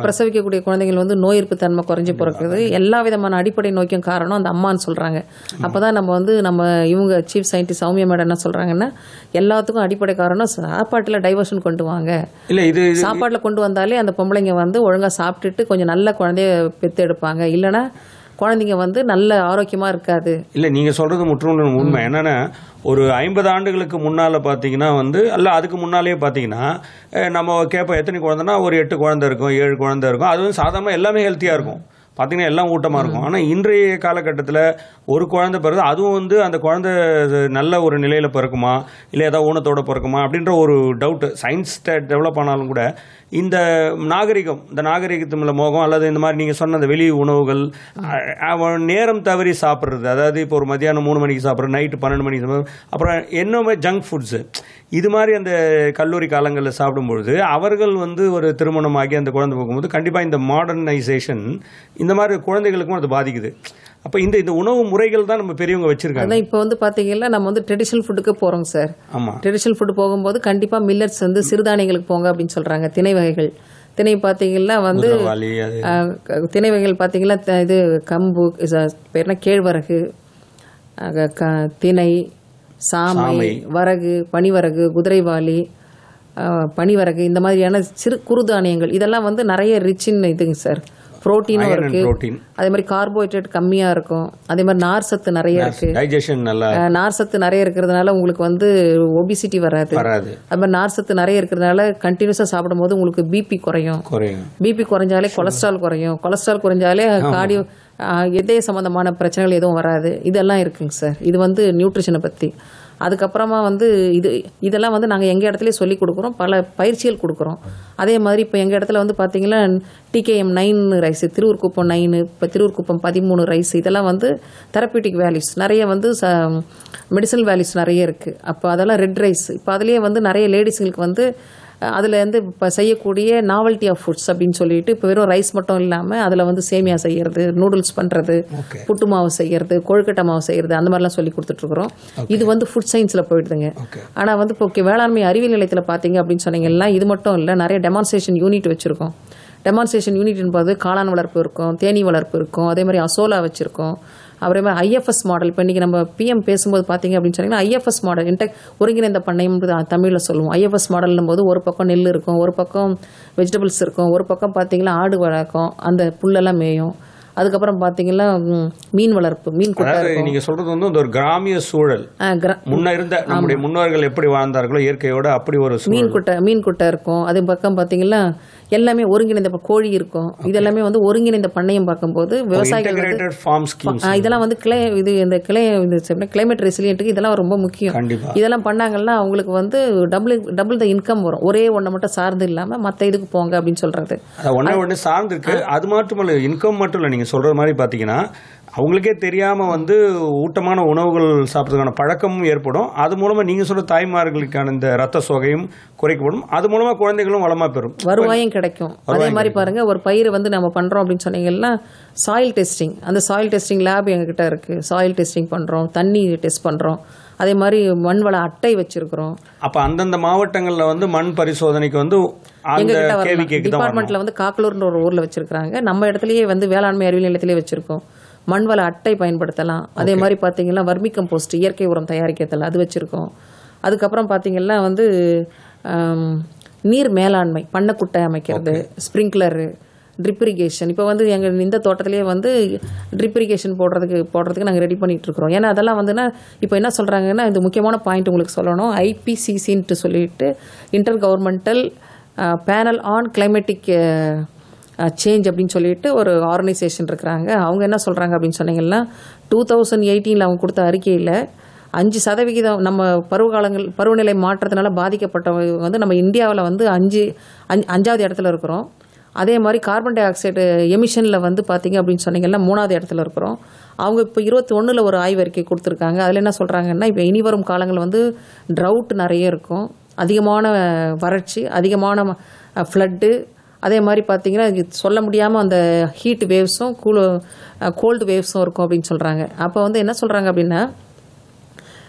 பிறக்கக்கூடிய குழந்தைகள் வந்து நோய் எதிர்ப்பு தன்மை குறைஞ்சு பிறக்குது எல்லா விதமான அடிப்படை நோய்க்கும் காரணம் அந்த அம்மான்னு சொல்றாங்க அப்பதான் நம்ம வந்து நம்ம இவங்க சீஃப் சயின்டிஸ்ட் சௌமியா மேடம் என்ன சொல்றாங்கன்னா எல்லாத்துக்கும் அடிப்படை காரணம் சாப்பாட்டுல டைவர்ஷன் கொண்டு வாங்க இல்ல இது இது- சாப்பாட்டில் கொண்டு வந்தாலே அந்த பொம்பளைங்க வந்து ஒழுங்கா சாப்பிட்டுட்டு கொஞ்சம் நல்ல குழந்தைய பெத்து எடுப்பாங்க இல்லைன்னா குழந்தைங்க வந்து நல்ல ஆரோக்கியமா இருக்காது இல்ல நீங்க சொல்றது முற்றிலும் உண்மை என்னன்னா ஒரு ஐம்பது ஆண்டுகளுக்கு முன்னால பாத்தீங்கன்னா வந்து அல்ல அதுக்கு முன்னாலேயே பாத்தீங்கன்னா அஹ், நம்ம கேட்போம் எத்தனை குழந்தைன்னா ஒரு எட்டு குழந்தை இருக்கும் ஏழு குழந்தை இருக்கும் அது வந்து சாதாரண எல்லாமே ஹெல்த்தியா இருக்கும் பார்த்தீங்கன்னா எல்லாம் ஊட்டமாக இருக்கும் ஆனால் இன்றைய காலகட்டத்தில் ஒரு குழந்தை பிறகு அதுவும் வந்து அந்த குழந்தை அது நல்ல ஒரு நிலையில் பிறக்குமா இல்லை ஏதாவது ஊனத்தோட பிறக்குமா அப்படின்ற ஒரு டவுட்டு சயின்ஸ் டெவலப் ஆனாலும் கூட இந்த நாகரிகம் இந்த நாகரிகத்து மேல மோகம் அல்லது இந்த மாதிரி நீங்கள் சொன்ன அந்த வெளி உணவுகள் அ- அவன் நேரம் தவறி சாப்பிட்றது அதாவது இப்போ ஒரு மதியானம் மூணு மணிக்கு சாப்பிட்றது நைட்டு பன்னெண்டு மணிக்கு சாப்பிட்றது அப்புறம் என்னமே ஜங்க் ஃபுட்ஸு இது மாதிரி அந்த கல்லூரி காலங்களில் சாப்பிடும்பொழுது அவர்கள் வந்து ஒரு திருமணமாகி அந்த குழந்தை போகும்போது கண்டிப்பாக இந்த மாடர்னைசேஷன் இந்த மாதிரி குழந்தைகளுக்கும் அது பாதிக்குது அப்போ இந்த இந்த உணவு முறைகள் தான் நம்ம பெரியவங்க வச்சிருக்காங்க அதான் இப்போ வந்து பார்த்தீங்கன்னா நம்ம வந்து ட்ரெடிஷ்னல் ஃபுட்டுக்கு போகிறோம் சார் ஆமாம் ட்ரெடிஷ்னல் ஃபுட் போகும்போது கண்டிப்பாக மில்லட்ஸ் வந்து சிறுதானியங்களுக்கு போங்க அப்படின்னு சொல்கிறாங்க திணை வகைகள் திணை பார்த்தீங்கன்னா வந்து குதிரைவாலி அது ஆஹ், க- திணை வகைகள் பார்த்தீங்கன்னா த- இது கம்பு இச- பேர் என்ன கேழ்வரகு ஆக, க- திணை சாமை வரகு பனிவரகு குதிரைவாலி ஆஹ், பனிவரகு இந்த மாதிரியான சிறு குறுதானியங்கள் இதெல்லாம் வந்து நிறைய ரிச்சின் இதுங்க சார் புரோட்டீனும் Iron and இருக்கு protein. அதே மாதிரி கார்போஹைட்ரேட் கம்மியா இருக்கும் அதே மாதிரி நார் சத்து நிறைய இருக்கு டைஜஷன் நல்லா ஆஹ், நார் சத்து நிறைய இருக்கிறதுனால உங்களுக்கு வந்து ஒபிசிட்டி வராது வராது அது மாதிரி நார் சத்து நிறைய இருக்கிறதுனால கண்டினியூஸா சாப்பிடும்போது உங்களுக்கு பிபி குறையும் குறையும் பிபி குறைஞ்சாலே கொலஸ்ட்ரால் குறையும் கொலஸ்ட்ரால் குறைஞ்சாலே கார்டியோ இதய சம்பந்தமான பிரச்சனைகள் எதுவும் வராது இதெல்லாம் இருக்குங்க சார் இது வந்து நியூட்ரிஷனை பற்றி அதுக்கப்புறமா வந்து இது இதெல்லாம் வந்து நாங்கள் எங்கள் இடத்துல சொல்லி கொடுக்குறோம் பல பயிற்சிகள் கொடுக்குறோம் அதே மாதிரி இப்போ எங்கள் இடத்துல வந்து பார்த்தீங்கன்னா TKM nine rice Tiruvur Kuppam nine இப்போ திருவூர் குப்பம் பதிமூணு ரைஸ் இதெல்லாம் வந்து தெரப்பியூட்டிக் வேல்யூஸ் நிறைய வந்து மெடிசனல் வேல்யூஸ் நிறைய இருக்குது அப்போ அதெல்லாம் ரெட் ரைஸ் இப்போ அதுலேயே வந்து நிறைய லேடிஸுங்களுக்கு வந்து அதில் வந்து இப்போ செய்யக்கூடிய நாவல்ட்டி ஆஃப் ஃபுட்ஸ் அப்படின்னு சொல்லிட்டு இப்போ வெறும் ரைஸ் மட்டும் இல்லாமல் அதில் வந்து சேமியா செய்யறது நூடுல்ஸ் பண்ணுறது ஓகே புட்டு மாவு செய்யறது கொழுக்கட்டை மாவு செய்யறது அந்த மாதிரிலாம் சொல்லி கொடுத்துட்ருக்குறோம் இது வந்து ஃபுட் சயின்ஸில் போயிடுதுங்க ஓகே ஆனால் வந்து இப்போ okay, வேளாண்மை அறிவியல் நிலையத்தில் பார்த்தீங்க அப்படின்னு சொன்னீங்கன்னா இது மட்டும் இல்லை நிறைய டெமான்ஸ்ட்ரேஷன் யூனிட் வச்சுருக்கோம் டெமான்ஸ்ட்ரேஷன் யூனிட் என்பது காளான் வளர்ப்பு இருக்கும் தேனீ வளர்ப்பு இருக்கும் அதே மாதிரி அசோலா வச்சுருக்கோம் அப்புறமே ஐஎஃப்எஸ் மாடல் இப்போ இன்றைக்கி நம்ம பிஎம் பேசும்போது பார்த்தீங்க அப்படின்னு சொன்னீங்கன்னா ஐஎஃப்எஸ் மாடல் இன்டெக் ஒருங்கிணைந்த பண்ணையம் தமிழில் சொல்லுவோம் ஐஎஃப்எஸ் மாடல்னும் போது ஒரு பக்கம் நெல் இருக்கும் ஒரு பக்கம் வெஜிடபிள்ஸ் இருக்கும் ஒரு பக்கம் பார்த்தீங்கன்னா ஆடு வளர்க்கும் அந்த புல்லெல்லாம் மேயும் அதுக்கப்புறம் பார்த்தீங்கன்னா ம், மீன் வளர்ப்பு மீன் குட்டை அதாவது நீங்க சொல்றது வந்து இந்த ஒரு கிராமிய சூழல் ஆ, கிர- முன்ன இருந்த நம்முடைய முன்னோர்கள் எப்படி வாழ்ந்தார்களோ இயற்கையோட அப்படி ஒரு சூழல் மீன் குட்டை மீன் குட்டை இருக்கும் அதே பக்கம் பார்த்தீங்கன்னா எல்லாமே ஒருங்கிணைந்த இப்ப கோழி இருக்கும் இதெல்லாமே வந்து ஒருங்கிணைந்த பண்ணையம் பார்க்கும்போது விவசாயிகள் வந்து இன்டகிரேட்டட் ஃபார்ம் ஸ்கீம்ஸ் ஆ, இதெல்லாம் வந்து கிளை இது இந்த கிளை இது கிளைமேட் ரெசிலியன்ட்டுக்கு இதெல்லாம் ரொம்ப முக்கியம் கண்டிப்பா இதெல்லாம் பண்ணாங்கன்னா அவங்களுக்கு வந்து டபுள் டபுள் த இன்கம் வரும் ஒரே ஒன்றை மட்டும் சார்ந்து இல்லாமல் மற்ற இதுக்கு போங்க அப்படின்னு சொல்றது அது ஒன்னே ஒன்று சார்ந்து இருக்கு அது மட்டும் இல்ல இன்கம் மட்டும் இல்ல நீங்க சொல்ற மாதிரி பாத்தீங்கன்னா அவங்களுக்கே தெரியாம வந்து ஊட்டமான உணவுகள் சாப்பிட்றதுக்கான பழக்கமும் ஏற்படும் அது மூலமா நீங்க சொல்ற தாய்மார்களுக்கான இந்த ரத்த சோகையும் குறைக்கப்படும் அது மூலமா குழந்தைகளும் வளமா பெறும் வருவாயும் கிடைக்கும் அதே மாதிரி பாருங்க ஒரு பயிர் வந்து நம்ம பண்றோம் அப்படின்னு சொன்னீங்கன்னா சாயில் டெஸ்டிங் அந்த சாயில் டெஸ்டிங் லேப் எங்ககிட்ட இருக்கு சாயில் டெஸ்டிங் பண்றோம் தண்ணி டெஸ்ட் பண்றோம் அதே மாதிரி மண் வள அட்டை வச்சிருக்கிறோம் அப்ப அந்தந்த மாவட்டங்கள்ல வந்து மண் பரிசோதனைக்கு வந்து அந்த எங்ககிட்ட கேள்வி வரலாம் கேக்கு தான் வரணும். டிபார்ட்மெண்ட்ல வந்து காக்கலூர்ன்ற ஒரு ஊர்ல வச்சிருக்காங்க நம்ம இடத்துலயே வந்து வேளாண்மை அறிவியல் நிலையத்திலே வச்சிருக்கோம் மண் வள அட்டை பயன்படுத்தலாம் அதே மாதிரி பாத்தீங்கன்னா வர்மி கம்போஸ்ட் இயற்கை உரம் தயாரிக்கிறதுல அது வச்சிருக்கோம் அதுக்கப்புறம் பாத்தீங்கன்னா வந்து ஆம், நீர் மேலாண்மை பண்ணக்குட்டை அமைக்கிறது ஸ்ப்ரிங்க்லரு ட்ரிப் இரிகேஷன் இப்போ வந்து எங்கள் இந்த தோட்டத்திலேயே வந்து ட்ரிப் இரிகேஷன் போடுறதுக்கு போடுறதுக்கு நாங்கள் ரெடி பண்ணிட்டு இருக்கிறோம் ஏன்னா அதெல்லாம் வந்துன்னா இப்போ என்ன சொல்கிறாங்கன்னா இது முக்கியமான பாயிண்ட் உங்களுக்கு சொல்லணும் ஐபிசிசின்ட்டு சொல்லிட்டு inter governmental panel on climatic change அப்படின்னு சொல்லிட்டு ஒரு ஆர்கனைசேஷன் இருக்கிறாங்க அவங்க என்ன சொல்கிறாங்க அப்படின்னு சொன்னீங்கன்னா டூ தௌசண்ட் எயிட்டீனில் அவங்க கொடுத்த அறிக்கையில் அஞ்சு சதவிகிதம் நம்ம பருவகாலங்கள் பருவநிலை மாற்றத்தினால பாதிக்கப்பட்டவங்க வந்து நம்ம இந்தியாவில் வந்து அஞ்சு அஞ்சு அஞ்சாவது இடத்துல இருக்கிறோம் அதே மாதிரி கார்பன் டை ஆக்சைடு எமிஷனில் வந்து பார்த்தீங்க அப்படின்னு சொன்னீங்கன்னா மூணாவது இடத்துல இருக்கிறோம் அவங்க இப்போ இருபத்தி ஒன்றில் ஒரு ஆய்வறிக்கை கொடுத்துருக்காங்க அதில் என்ன சொல்கிறாங்கன்னா இப்போ இனி வரும் காலங்கள் வந்து ட்ரவுட் நிறைய இருக்கும் அதிகமான வறட்சி அதிகமான ஃப்ளட்டு அதே மாதிரி பார்த்தீங்கன்னா இது சொல்ல முடியாமல் அந்த ஹீட் வேவ்ஸும் கூல் கோல்டு வேவ்ஸும் இருக்கும் அப்படின்னு சொல்கிறாங்க அப்போ வந்து என்ன சொல்கிறாங்க அப்படின்னா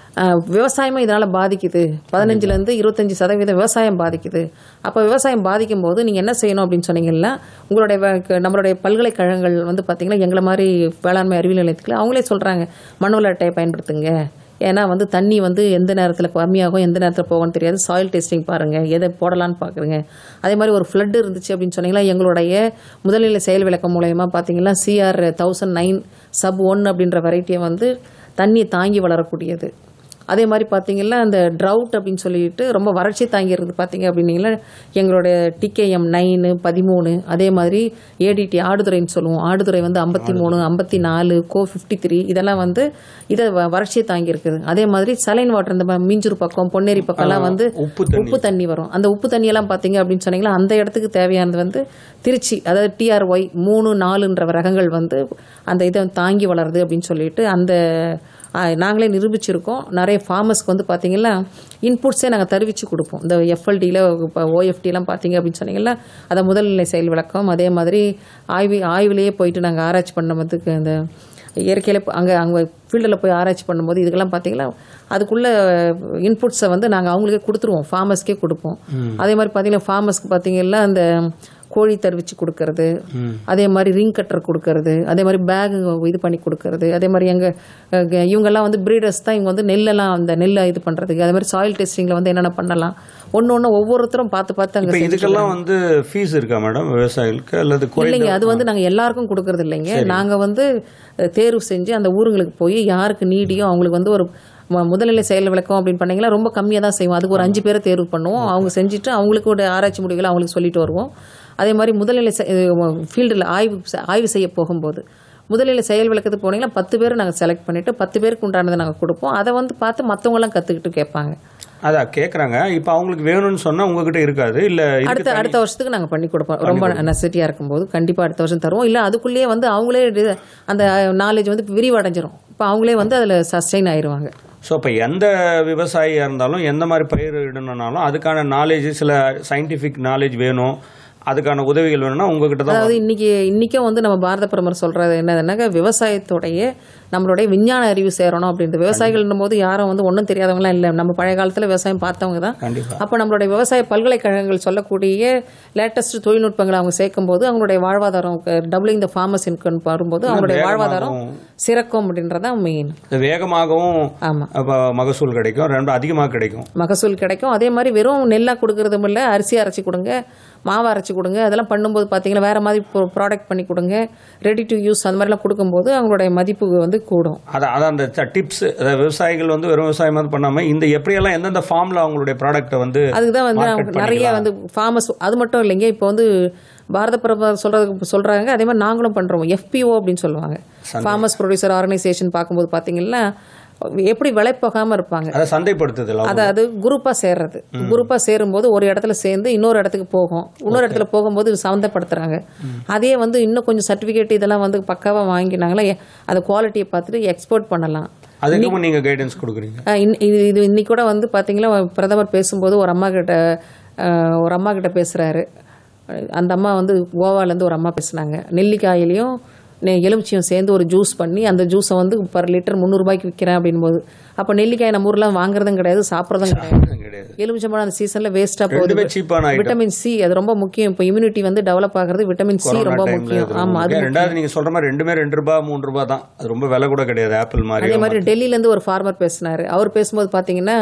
அஹ், விவசாயமும் இதனால பாதிக்குது பதினஞ்சுல இருந்து இருபத்தஞ்சு சதவீதம் விவசாயம் பாதிக்குது அப்ப விவசாயம் பாதிக்கும் போது நீங்க என்ன செய்யணும் அப்படின்னு சொன்னீங்கன்னா உங்களுடைய வ- நம்மளுடைய பல்கலைக்கழகங்கள் வந்து பாத்தீங்கன்னா எங்களை மாதிரி வேளாண்மை அறிவியல் நிலையத்துக்கு அவங்களே சொல்றாங்க மண்வள அட்டையை பயன்படுத்துங்க ஏன்னா வந்து தண்ணி வந்து எந்த நேரத்தில் கம்மியாகும் எந்த நேரத்தில் போகும்னு தெரியாது சாயில் டெஸ்டிங் பாருங்கள் எதை போடலான்னு பார்க்குறீங்க அதே மாதிரி ஒரு ஃப்ளட் இருந்துச்சு அப்படின்னு சொன்னீங்கன்னா எங்களுடைய முதல்நிலை செயல் விளக்கம் மூலயமா பார்த்தீங்கன்னா CR thousand nine sub one அப்படின்ற வெரைட்டியை வந்து தண்ணியை தாங்கி வளரக்கூடியது அதே மாதிரி பார்த்தீங்கன்னா அந்த ட்ரவுட் அப்படின்னு சொல்லிட்டு ரொம்ப வறட்சி தாங்கி இருக்குது பார்த்தீங்க அப்படின்னீங்கன்னா எங்களுடைய டிகேஎம் நைனு பதிமூணு அதே மாதிரி ஏடிடி ஆடுதுறைன்னு சொல்லுவோம் ஆடுதுறை வந்து ஐம்பத்தி மூணு ஐம்பத்தி நாலு கோ ஃபிஃப்டி த்ரீ இதெல்லாம் வந்து இதை வ- வறட்சியை தாங்கி இருக்குது அதே மாதிரி சலைன் வாட்டர் இந்த ம- மீஞ்சூர் பக்கம் பொன்னேரி பக்கம்லாம் வந்து உப்பு தண்ணி உப்பு தண்ணி வரும் அந்த உப்பு தண்ணியெல்லாம் பார்த்தீங்க அப்படின்னு சொன்னீங்கன்னா அந்த இடத்துக்கு தேவையானது வந்து திருச்சி அதாவது டிஆர்ஒய் மூணு நாலுன்ற ரகங்கள் வந்து அந்த இதை தாங்கி வளருது அப்படின்னு சொல்லிட்டு அந்த ஆ, நாங்களே நிரூபிச்சிருக்கோம் நிறைய ஃபார்மர்ஸ்க்கு வந்து பார்த்தீங்கன்னா இன்புட்ஸே நாங்கள் தெரிவித்து கொடுப்போம் இந்த எஃப்எல்டியில் இப்போ ஓஎஃப்டிலாம் பார்த்தீங்க அப்படின்னு சொன்னீங்கன்னா அதை முதல்நிலை செயல் விளக்கம் அதே மாதிரி ஆய்வு ஆய்வுலேயே போயிட்டு நாங்கள் ஆராய்ச்சி பண்ணதுக்கு இந்த இயற்கையில் அங்கே அங்கே ஃபீல்டில் போய் ஆராய்ச்சி பண்ணும்போது இதுக்கெல்லாம் பார்த்தீங்கன்னா அதுக்குள்ள இன்புட்ஸை வந்து நாங்கள் அவங்களுக்கே கொடுத்துருவோம் ஃபார்மர்ஸ்க்கே கொடுப்போம் அதே மாதிரி பார்த்தீங்கன்னா ஃபார்மர்ஸ்க்கு பார்த்தீங்கன்னா அந்த கோழி தருவிச்சு கொடுக்கறது அதே மாதிரி ரிங் கட்டர் கொடுக்கறது அதே மாதிரி பேக் இது பண்ணி கொடுக்கறது அதே மாதிரி எங்கள் இவங்கெல்லாம் வந்து பிரீடர்ஸ் தான் இவங்க வந்து நெல்லெல்லாம் அந்த நெல்லை இது பண்ணுறதுக்கு அதே மாதிரி சாயில் டெஸ்டிங்கில் வந்து என்னென்ன பண்ணலாம் ஒன்று ஒன்று ஒவ்வொருத்தரும் பார்த்து பார்த்து இப்ப அங்கே இதுக்கெல்லாம் வந்து ஃபீஸ் இருக்கா மேடம் விவசாயிகளுக்கு அல்லது குறைந்த இல்லைங்க அது வந்து நாங்கள் எல்லாருக்கும் கொடுக்கறது இல்லைங்க நாங்கள் வந்து அஹ், தேர்வு செஞ்சு அந்த ஊருங்களுக்கு போய் யாருக்கு நீடியோ அவங்களுக்கு வந்து ஒரு ம- முதல்நிலை செயல் விளக்கம் அப்படின்னு பண்ணீங்கன்னா ரொம்ப கம்மியாக தான் செய்வோம் அதுக்கு ஒரு அஞ்சு பேரை தேர்வு பண்ணுவோம் அவங்க செஞ்சுட்டு அவங்களுக்கு ஒரு ஆராய்ச்சி முடிவுகளை அவங்களுக்கு சொல்லிட்டு வருவோம் அதே மாதிரி முதல்நிலை ஃபீல்டில் ஆய்வு செ- ஆய்வு செய்ய போகும்போது முதல்நிலை செயல் விளக்கத்துக்கு போனீங்கன்னா பத்து பேரை நாங்கள் செலக்ட் பண்ணிட்டு பத்து பேருக்கு உண்டானதை நாங்கள் கொடுப்போம் அதை வந்து பார்த்து மற்றவங்களாம் கற்றுக்கிட்டு கேட்பாங்க அதான் கேக்குறாங்க இப்ப அவங்களுக்கு வேணும்னு சொன்னா உங்ககிட்ட இருக்காது இல்ல இதுக்கு அடுத்த அடுத்த வருஷத்துக்கு நாங்கள் பண்ணி கொடுப்போம் ரொம்ப நெசசிட்டியாக இருக்கும்போது கண்டிப்பாக அடுத்த வருஷம் தருவோம் இல்லை அதுக்குள்ளேயே வந்து அவங்களே டி- அந்த நாலேஜ் வந்து விரிவடைஞ்சிரும் இப்போ அவங்களே வந்து அதில் சஸ்டைன் ஆயிடுவாங்க ஸோ இப்போ எந்த விவசாயியாக இருந்தாலும் எந்த மாதிரி பயிர் இடணும்னாலும் அதுக்கான நாலேஜ் சில சயின்டிஃபிக் நாலேஜ் வேணும் அதுக்கான உதவிகள் வேணும்னா உங்ககிட்ட தான் அதாவது இன்னைக்கு இன்னைக்கும் வந்து நம்ம பாரத பிரதமர் சொல்றது என்னதுன்னாக்க விவசாயத்துடைய நம்மளுடைய விஞ்ஞான அறிவு சேரணும் அப்படின்றது விவசாயிகள்னும் போது யாரும் வந்து ஒன்றும் தெரியாதவங்களாம் இல்லை நம்ம பழைய காலத்தில் விவசாயம் பார்த்தவங்க தான் கண்டிப்பா அப்போ நம்மளுடைய விவசாய பல்கலைக்கழகங்கள் சொல்லக்கூடிய லேட்டஸ்ட் தொழில்நுட்பங்களை அவங்க சேர்க்கும்போது அவங்களுடைய வாழ்வாதாரம் டபுளிங் த ஃபார்மர்ஸ் இன்கம் வரும்போது அவங்களுடைய வாழ்வாதாரம் சிறக்கும் அப்படின்றதான் மெயின் இது வேகமாகவும் ஆமா அப்ப மகசூல் கிடைக்கும் ரெண்டும் அதிகமாக கிடைக்கும் மகசூல் கிடைக்கும் அதே மாதிரி வெறும் நெல்லா கொடுக்கறதும் இல்லை அரிசி அரைச்சி கொடுங்க மாவு அரைச்சி கொடுங்க அதெல்லாம் பண்ணும்போது பார்த்தீங்கன்னா வேற மாதிரி ப்ராடக்ட் பண்ணி கொடுங்க ரெடி டு யூஸ் அந்த மாதிரிலாம் கொடுக்கும்போது அவங்களுடைய மதிப்பு வந்து கூடும் அதான் அதான் அந்த டிப்ஸ் அதாவது விவசாயிகள் வந்து வெறும் விவசாயம் மாதிரி பண்ணாம இந்த எப்படியெல்லாம் எந்தெந்த ஃபார்ம்ல அவங்களுடைய ப்ராடக்ட்டை வந்து அதுக்கு தான் வந்து market அவங்க நிறைய பண்ணிக்கலாம். வந்து ஃபார்மர்ஸ் அது மட்டும் இல்லைங்க இப்போ வந்து பாரத பிரதமர் சொல்றது சொல்றாங்க அதே மாதிரி நாங்களும் பண்றோம் எஃபிஓ அப்படின்னு சொல்லுவாங்க ஃபார்மர்ஸ் ப்ரொடியூசர் ஆர்கனைசேஷன் பார்க்கும்போது பார்த்தீங்கன்னா எப்படி விளைப்போகாம இருப்பாங்க அதை சந்தைப்படுத்துதல் அவங்க. அதாவது குரூப்பா சேர்றது குரூப்பா சேரும்போது ஒரு இடத்துல சேர்ந்து இன்னொரு இடத்துக்கு போகும் இன்னொரு இடத்துல போகும்போது இது சம்மந்தப்படுத்துறாங்க அதே வந்து இன்னும் கொஞ்சம் சர்டிபிகேட் இதெல்லாம் வந்து பக்காவா வாங்கினாங்களா எ- அந்த குவாலிட்டியை பார்த்துட்டு எக்ஸ்போர்ட் பண்ணலாம் அதுக்கும் நீங்க கைடன்ஸ் கொடுக்குறீங்க அஹ் இன்ன- இது இது இன்னைக்கு கூட வந்து பாத்தீங்கன்னா பிரதமர் பேசும்போது ஒரு அம்மா கிட்ட அஹ், ஒரு அம்மா கிட்ட பேசுறாரு அந்த அம்மா வந்து கோவாலேருந்து ஒரு அம்மா பேசுனாங்க நெல்லிக்காயிலையும் நெ- எலுமிச்சையும் சேர்ந்து ஒரு ஜூஸ் பண்ணி அந்த ஜூஸை வந்து பர் லிட்டர் முந்நூறுபாய்க்கு விற்கிறேன் அப்படின்போது அப்போ நெல்லிக்காய் நம்ம ஊர்லாம் வாங்குறதும் கிடையாது சாப்பிட்றதும் கிடையாது கிடையாது எலுமிச்சம்பழம் அந்த சீசன்ல வேஸ்டா போகுது ரெண்டுமே சீப்பான ஐட்டம் விட்டமின் சி அது ரொம்ப முக்கியம் இப்போ இம்யூனிட்டி வந்து டெவலப் ஆகிறது விட்டமின் சி ரொம்ப முக்கியம் ஆமா அது ரெண்டாவது நீங்க சொல்ற மாதிரி ரெண்டுமே ரெண்டு ரூபாய் மூணு ரூபாய் தான் அது ரொம்ப விலை கூட கிடையாது ஆப்பிள் மாதிரி அதே மாதிரி டெல்லியில இருந்து ஒரு ஃபார்மர் பேசினாரு அவர் பேசும்போது பாத்தீங்கன்னா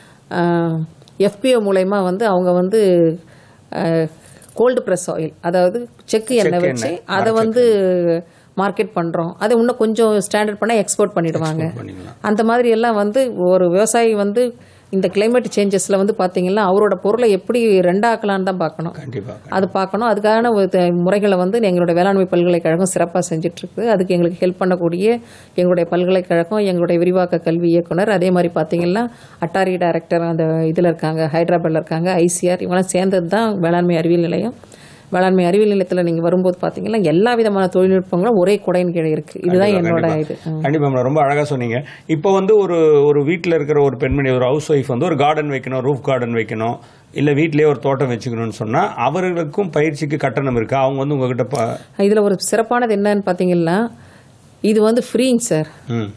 எஃபிஓ மூலயமா வந்து அவங்க வந்து கோல்டு ப்ரெஸ் ஆயில் அதாவது செக்கு எண்ணெய் வச்சு அதை வந்து மார்க்கெட் பண்றோம் அதை இன்னும் கொஞ்சம் ஸ்டாண்டர்ட் பண்ணா எக்ஸ்போர்ட் பண்ணிடுவாங்க பண்ணிக்கலாம் அந்த மாதிரி எல்லாம் வந்து ஒரு விவசாயி வந்து இந்த கிளைமேட் சேஞ்சஸ்ல வந்து பாத்தீங்கன்னா அவரோட பொருளை எப்படி ரெண்டாக்கலான்னு தான் பார்க்கணும் கண்டிப்பா அது பார்க்கணும் அதுக்கான ஒரு த- முறைகளை வந்து எங்களுடைய வேளாண்மை பல்கலைக்கழகம் சிறப்பாக செஞ்சுட்டு இருக்குது அதுக்கு எங்களுக்கு ஹெல்ப் பண்ணக்கூடிய எங்களுடைய பல்கலைக்கழகம் எங்களுடைய விரிவாக்க கல்வி இயக்குனர் அதே மாதிரி பார்த்தீங்கன்னா அட்டாரி டைரக்டர் அந்த இதில் இருக்காங்க ஹைதராபாத்தில் இருக்காங்க ஐசிஆர் இவங்கெல்லாம் சேர்ந்தது தான் வேளாண்மை அறிவியல் நிலையம் வேளாண்மை அறிவியல் நிலையத்தில் நீங்கள் வரும்போது பார்த்தீங்கன்னா எல்லா விதமான தொழில்நுட்பங்களும் ஒரே குடையின் கீழே இருக்குது இதுதான் என்னோட இது ம். கண்டிப்பா மேடம் ரொம்ப அழகா சொன்னீங்க இப்போ வந்து ஒரு ஒரு வீட்டில் இருக்கிற ஒரு பெண்மணி ஒரு ஹவுஸ் ஒய்ஃப் வந்து ஒரு கார்டன் வைக்கணும் ரூஃப் கார்டன் வைக்கணும் இல்ல வீட்லயே ஒரு தோட்டம் வச்சுக்கணும்னு சொன்னா அவர்களுக்கும் பயிற்சிக்கு கட்டணம் இருக்கா அவங்க வந்து உங்ககிட்ட ப- இதில் ஒரு சிறப்பானது என்னன்னு பார்த்தீங்கன்னா இது வந்து ஃப்ரீங்க சார் ம்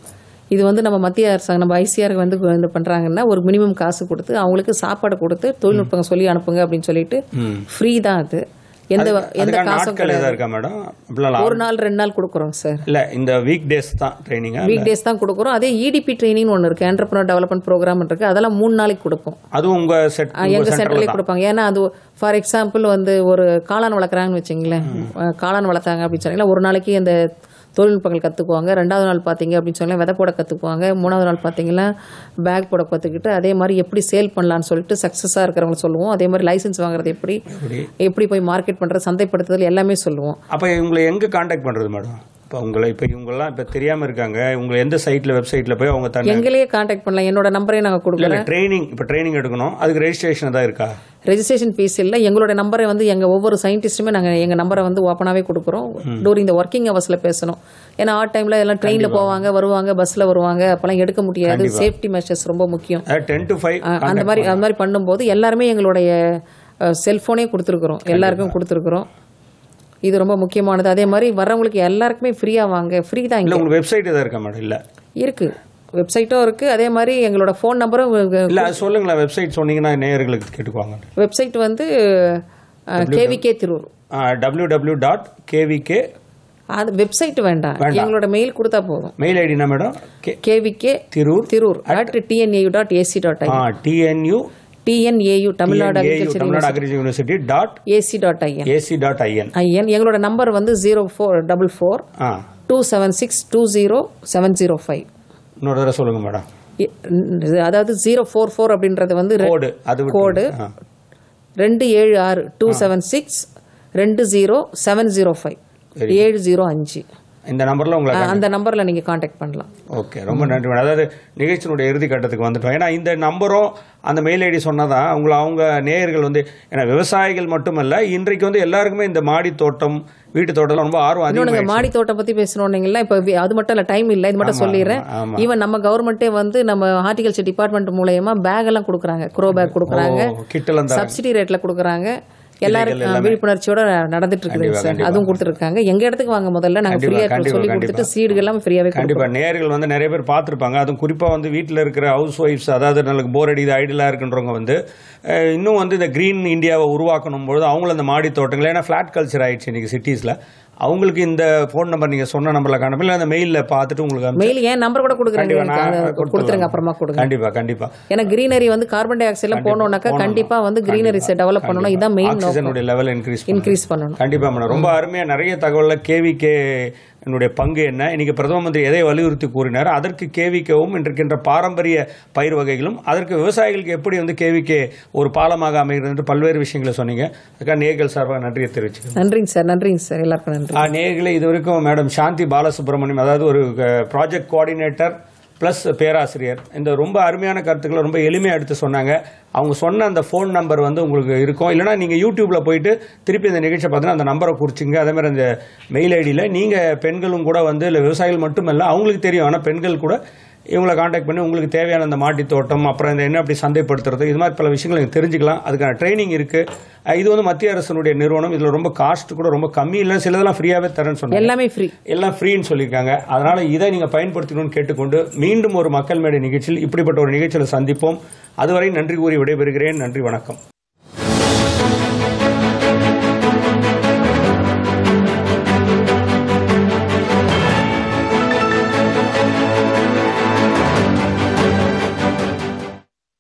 இது வந்து நம்ம மத்திய அரசாங்கம் நம்ம ஐசிஆர் வந்து இது பண்றாங்கன்னா ஒரு மினிமம் காசு கொடுத்து அவங்களுக்கு சாப்பாடு கொடுத்து தொழில்நுட்பம் சொல்லி அனுப்புங்க அப்படின்னு சொல்லிட்டு ஃப்ரீ தான் அது எந்த எந்த அதுக்கான காசும் நாட்கள் ஏதா இருக்கா மேடம் அப்படிலாம் ஒரு நாள் ரெண்டு நாள் கொடுக்குறோம் சார் இல்ல இந்த வீக் டேஸ் தான் ட்ரைனிங்கா வீக் டேஸ் தான் கொடுக்குறோம் அதே இடிபி ட்ரைனிங் ஒன்று இருக்கு என்டர்பிரினர் டெவலப்மெண்ட் ப்ரோக்ராம் இருக்கு அதெல்லாம் மூணு நாளைக்கு கொடுப்போம் அதுவும் உங்க செட் ஆ, எங்க சென்டர்லேயே கொடுப்பாங்க ஏன்னா அது ஃபார் எக்ஸாம்பிள் வந்து ஒரு காளான் வளர்க்குறாங்கன்னு வச்சுங்களேன் அஹ், காளான் வளர்த்தாங்க அப்படின்னு சொன்னீங்கன்னா ஒரு நாளைக்கு அந்த தொழில்நுட்பங்கள் கற்றுக்குவாங்க ரெண்டாவது நாள் பார்த்தீங்க அப்படின்னு சொன்னால் விதை போட கற்றுக்குவாங்க மூணாவது நாள் பார்த்தீங்கன்னா பேக் போட கற்றுக்கிட்டு அதே மாதிரி எப்படி சேல் பண்ணலாம்னு சொல்லிட்டு சக்ஸஸாக இருக்கிறவங்க சொல்லுவோம் அதே மாதிரி லைசன்ஸ் வாங்குறது எப்படி எப்படி போய் மார்க்கெட் பண்ணுறது சந்தைப்படுத்துதல் எல்லாமே சொல்லுவோம் அப்ப உங்களை எங்க காண்டாக்ட் பண்றது மேடம் இப்போ உங்களை இப்போ இவங்கெல்லாம் இப்போ தெரியாம இருக்காங்க உங்களை எந்த சைட்ல வெப்சைட்ல போய் அவங்க தன்னை எங்களையே காண்டாக்ட் பண்ணலாம் என்னோட நம்பரையும் நாங்கள் இல்ல கொடுக்குறோம் இல்ல ட்ரைனிங் இப்போ ட்ரைனிங் எடுக்கணும் அதுக்கு ரெஜிஸ்ட்ரேஷன் தான் இருக்கா ரெஜிஸ்ட்ரேஷன் ஃபீஸ் இல்லை எங்களோட நம்பரை வந்து எங்கள் ஒவ்வொரு சயின்டிஸ்ட்டுமே நாங்கள் எங்கள் நம்பரை வந்து ஓப்பனாகவே கொடுக்குறோம் டூரிங் இந்த ஒர்க்கிங் ஹவர்ஸில் பேசணும் ஏன்னா ஆட் டைமில் எல்லாம் ட்ரெயினில் போவாங்க வருவாங்க பஸ்ஸில் வருவாங்க அப்போல்லாம் எடுக்க முடியாது சேஃப்டி மெஷர்ஸ் ரொம்ப முக்கியம் அதாவது டென் டு ஃபைவ் அஹ் அந்த மாதிரி அந்த மாதிரி பண்ணும்போது எல்லாருமே எங்களுடைய செல்ஃபோனே கொடுத்துருக்குறோம் எல்லாருக்கும் கொடுத்துருக்குறோம் இது ரொம்ப முக்கியமானது அதே மாதிரி வர்றவங்களுக்கு எல்லாருக்குமே ஃப்ரீயாக வாங்க ஃப்ரீ தான் இல்ல இங்கே உங்களுக்கு வெப்சைட் எதாவது இருக்கா மேடம் இல்ல இருக்குது வெப்சைட்டும் இருக்குது அதே மாதிரி எங்களோட ஃபோன் நம்பரும் இல்ல அது சொல்லுங்களேன் வெப்சைட் சொன்னீங்கன்னா நேயர்களுக்கு கேட்டுக்குவாங்க வெப்சைட் வந்து KVK Tiruvur W W dot KVK அது வெப்சைட் வேண்டாம் எங்களோட மெயில் கொடுத்தா போதும் மெயில் ஐடினா madam K KVK Tiruvur Tiruvur at TNAU dot AC dot I TNU TNAU Tamil Nadu AU agriculture Tamil Nadu agriculture university dot AC dot IN AC dot IN IN எங்களோட number வந்து zero four double four ah two seven six two zero seven zero five இன்னொரு தடவை சொல்லுங்க madam அதாவது zero four four அப்படின்றது வந்து ரெ- கோடு அது விட்டு- கோடு. ஆ. ரெண்டு ஏழு ஆறு டூ செவன் சிக்ஸ் ரெண்டு ஜீரோ செவன் ஜீரோ ஃபைவ் ஏழு ஜீரோ அஞ்சு இந்த நம்பர்ல உங்களை அஹ் அந்த நம்பரில் நீங்கள் காண்டாக்ட் பண்ணலாம் ஓகே ரொம்ப நன்றி மேடம் அதாவது நிகழ்ச்சியினுடைய இறுதி கட்டத்துக்கு வந்துட்டோம் ஏன்னா இந்த நம்பரும் அந்த மெயில் ஐடி சொன்னதான் உங்களை அவங்க நேயர்கள் வந்து ஏன்னா விவசாயிகள் மட்டுமல்ல இன்றைக்கு வந்து எல்லாருக்குமே இந்த மாடி தோட்டம் வீட்டு தோட்டம் ரொம்ப ஆர்வம் இன்னொன்று அதிகமாக மாடி தோட்டம் பத்தி பேசணுன்னீங்களா இப்போ வி- அது மட்டும் இல்ல டைம் இல்லை இது மட்டும் சொல்லிடுறேன் ஆமா. ஈவன் நம்ம கவர்மெண்ட்டே வந்து நம்ம ஹார்டிகல்ச்சர் டிபார்ட்மெண்ட் மூலயமா பேக் எல்லாம் கொடுக்குறாங்க க்ரோ பேக் கொடுக்குறாங்க கிட்டலாம் தான் சப்சிடி ரேட்ல கொடுக்குறாங்க எல்லாரும் அஹ், விழிப்புணர்ச்சியோட நடந்துட்டு இருக்குது சார் அதுவும் கொடுத்துருக்காங்க எங்க இடத்துக்கு வாங்க முதல்ல நாங்க ஃப்ரீயா கண்டிப்பா, சொல்லி கொடுத்துட்டு சீடுகள் எல்லாம் ஃப்ரீயாவே கண்டிப்பா நேயர்கள் வந்து நிறைய பேர் பார்த்துருப்பாங்க அதுவும் குறிப்பா வந்து வீட்டில் இருக்கிற ஹவுஸ் ஒய்ஃப்ஸ் அதாவது நம்மளுக்கு போர் அடிது ஐடியலா இருக்குன்றவங்க வந்து அஹ், இன்னும் வந்து இந்த கிரீன் இந்தியாவை உருவாக்கணும் பொழுது அவங்களும் அந்த மாடி தோட்டங்கள் ஏன்னா ஃபிளாட் கல்ச்சர் ஆயிடுச்சு இன்னைக்கு சிட்டிஸ்ல அவங்களுக்கு இந்த ஃபோன் நம்பர் நீங்க சொன்ன நம்பர்ல காணப்போ இல்லை அந்த மெயிலில் பார்த்துட்டு உங்களுக்கு அனுப்பிச்சு- மெயில் ஏன் நம்பர் கூட கொடுக்குறேங்க கண்டிப்பா நான் எனக்கு. அதை கொடுத்துடலாம். கொடுத்துருங்க அப்புறமா கொடுங்க கண்டிப்பா கண்டிப்பா ஏன்னா கிரீனரி வந்து கார்பன் டை ஆக்சைட்ல போனோம்னாக்கா கண்டிப்பா வந்து கிரீனரிஸை டெவலப் பண்ணணும் இதான் மெயின் நோக்கம் ஆக்சிஜனுடைய லெவல் இன்க்ரீஸ் இன்க்ரீஸ் பண்ணணும் கண்டிப்பா மேடம் ரொம்ப அருமையா நிறைய தகவல்ல கேவிகே என்னுடைய பங்கு என்ன இன்னைக்கு பிரதம மந்திரி எதை வலியுறுத்தி கூறினார் அதற்கு கேவிக்கவும் இன்றைக்கின்ற பாரம்பரிய பயிர் வகைகளும் அதற்கு விவசாயிகளுக்கு எப்படி வந்து கேவிகே ஒரு பாலமாக அமைகிறது என்று பல்வேறு விஷயங்களை சொன்னீங்க அதுக்காக நேர்கள் சார்பாக நன்றியை தெரிவிச்சுக்கிறேன் நன்றிங்க சார் நன்றிங்க சார் எல்லாருக்கும் நன்றி ஆ, நேயர்களே இது வரைக்கும் மேடம் சாந்தி பாலசுப்ரமணியம் அதாவது ஒரு ப்ராஜெக்ட் கோஆர்டினேட்டர் ப்ளஸ் பேராசிரியர் இந்த ரொம்ப அருமையான கருத்துக்களை ரொம்ப எளிமையாக எடுத்து சொன்னாங்க அவங்க சொன்ன அந்த ஃபோன் நம்பர் வந்து உங்களுக்கு இருக்கும் இல்லைனா நீங்கள் யூடியூப்பில் போயிட்டு திருப்பி இந்த நிகழ்ச்சியை பார்த்தீங்கன்னா அந்த நம்பரை குறிச்சிங்க அதே மாதிரி அந்த மெயில் ஐடியில் நீங்கள் பெண்களும் கூட வந்து இல்லை விவசாயிகள் மட்டுமல்ல அவங்களுக்கு தெரியும் ஆனால் பெண்கள் கூட இவங்களை காண்டாக்ட் பண்ணி உங்களுக்கு தேவையான அந்த மாடி தோட்டம் அப்புறம் இந்த என்ன அப்படி சந்தைப்படுத்துறது இது மாதிரி பல விஷயங்களை நீங்க தெரிஞ்சுக்கலாம் அதுக்கான ட்ரைனிங் இருக்கு அஹ் இது வந்து மத்திய அரசினுடைய நிறுவனம் இதுல ரொம்ப காஸ்ட் கூட ரொம்ப கம்மி இல்லை சிலதெல்லாம் ஃப்ரீயாவே தரேன்னு சொன்னாங்க எல்லாமே ஃப்ரீ எல்லாம் ஃப்ரீன்னு சொல்லியிருக்காங்க அதனால இதை நீங்க பயன்படுத்தணும்னு கேட்டுக்கொண்டு மீண்டும் ஒரு மக்கள் மேடை நிகழ்ச்சியில் இப்படிப்பட்ட ஒரு நிகழ்ச்சியில் சந்திப்போம் அதுவரை நன்றி கூறி விடைபெறுகிறேன் நன்றி வணக்கம்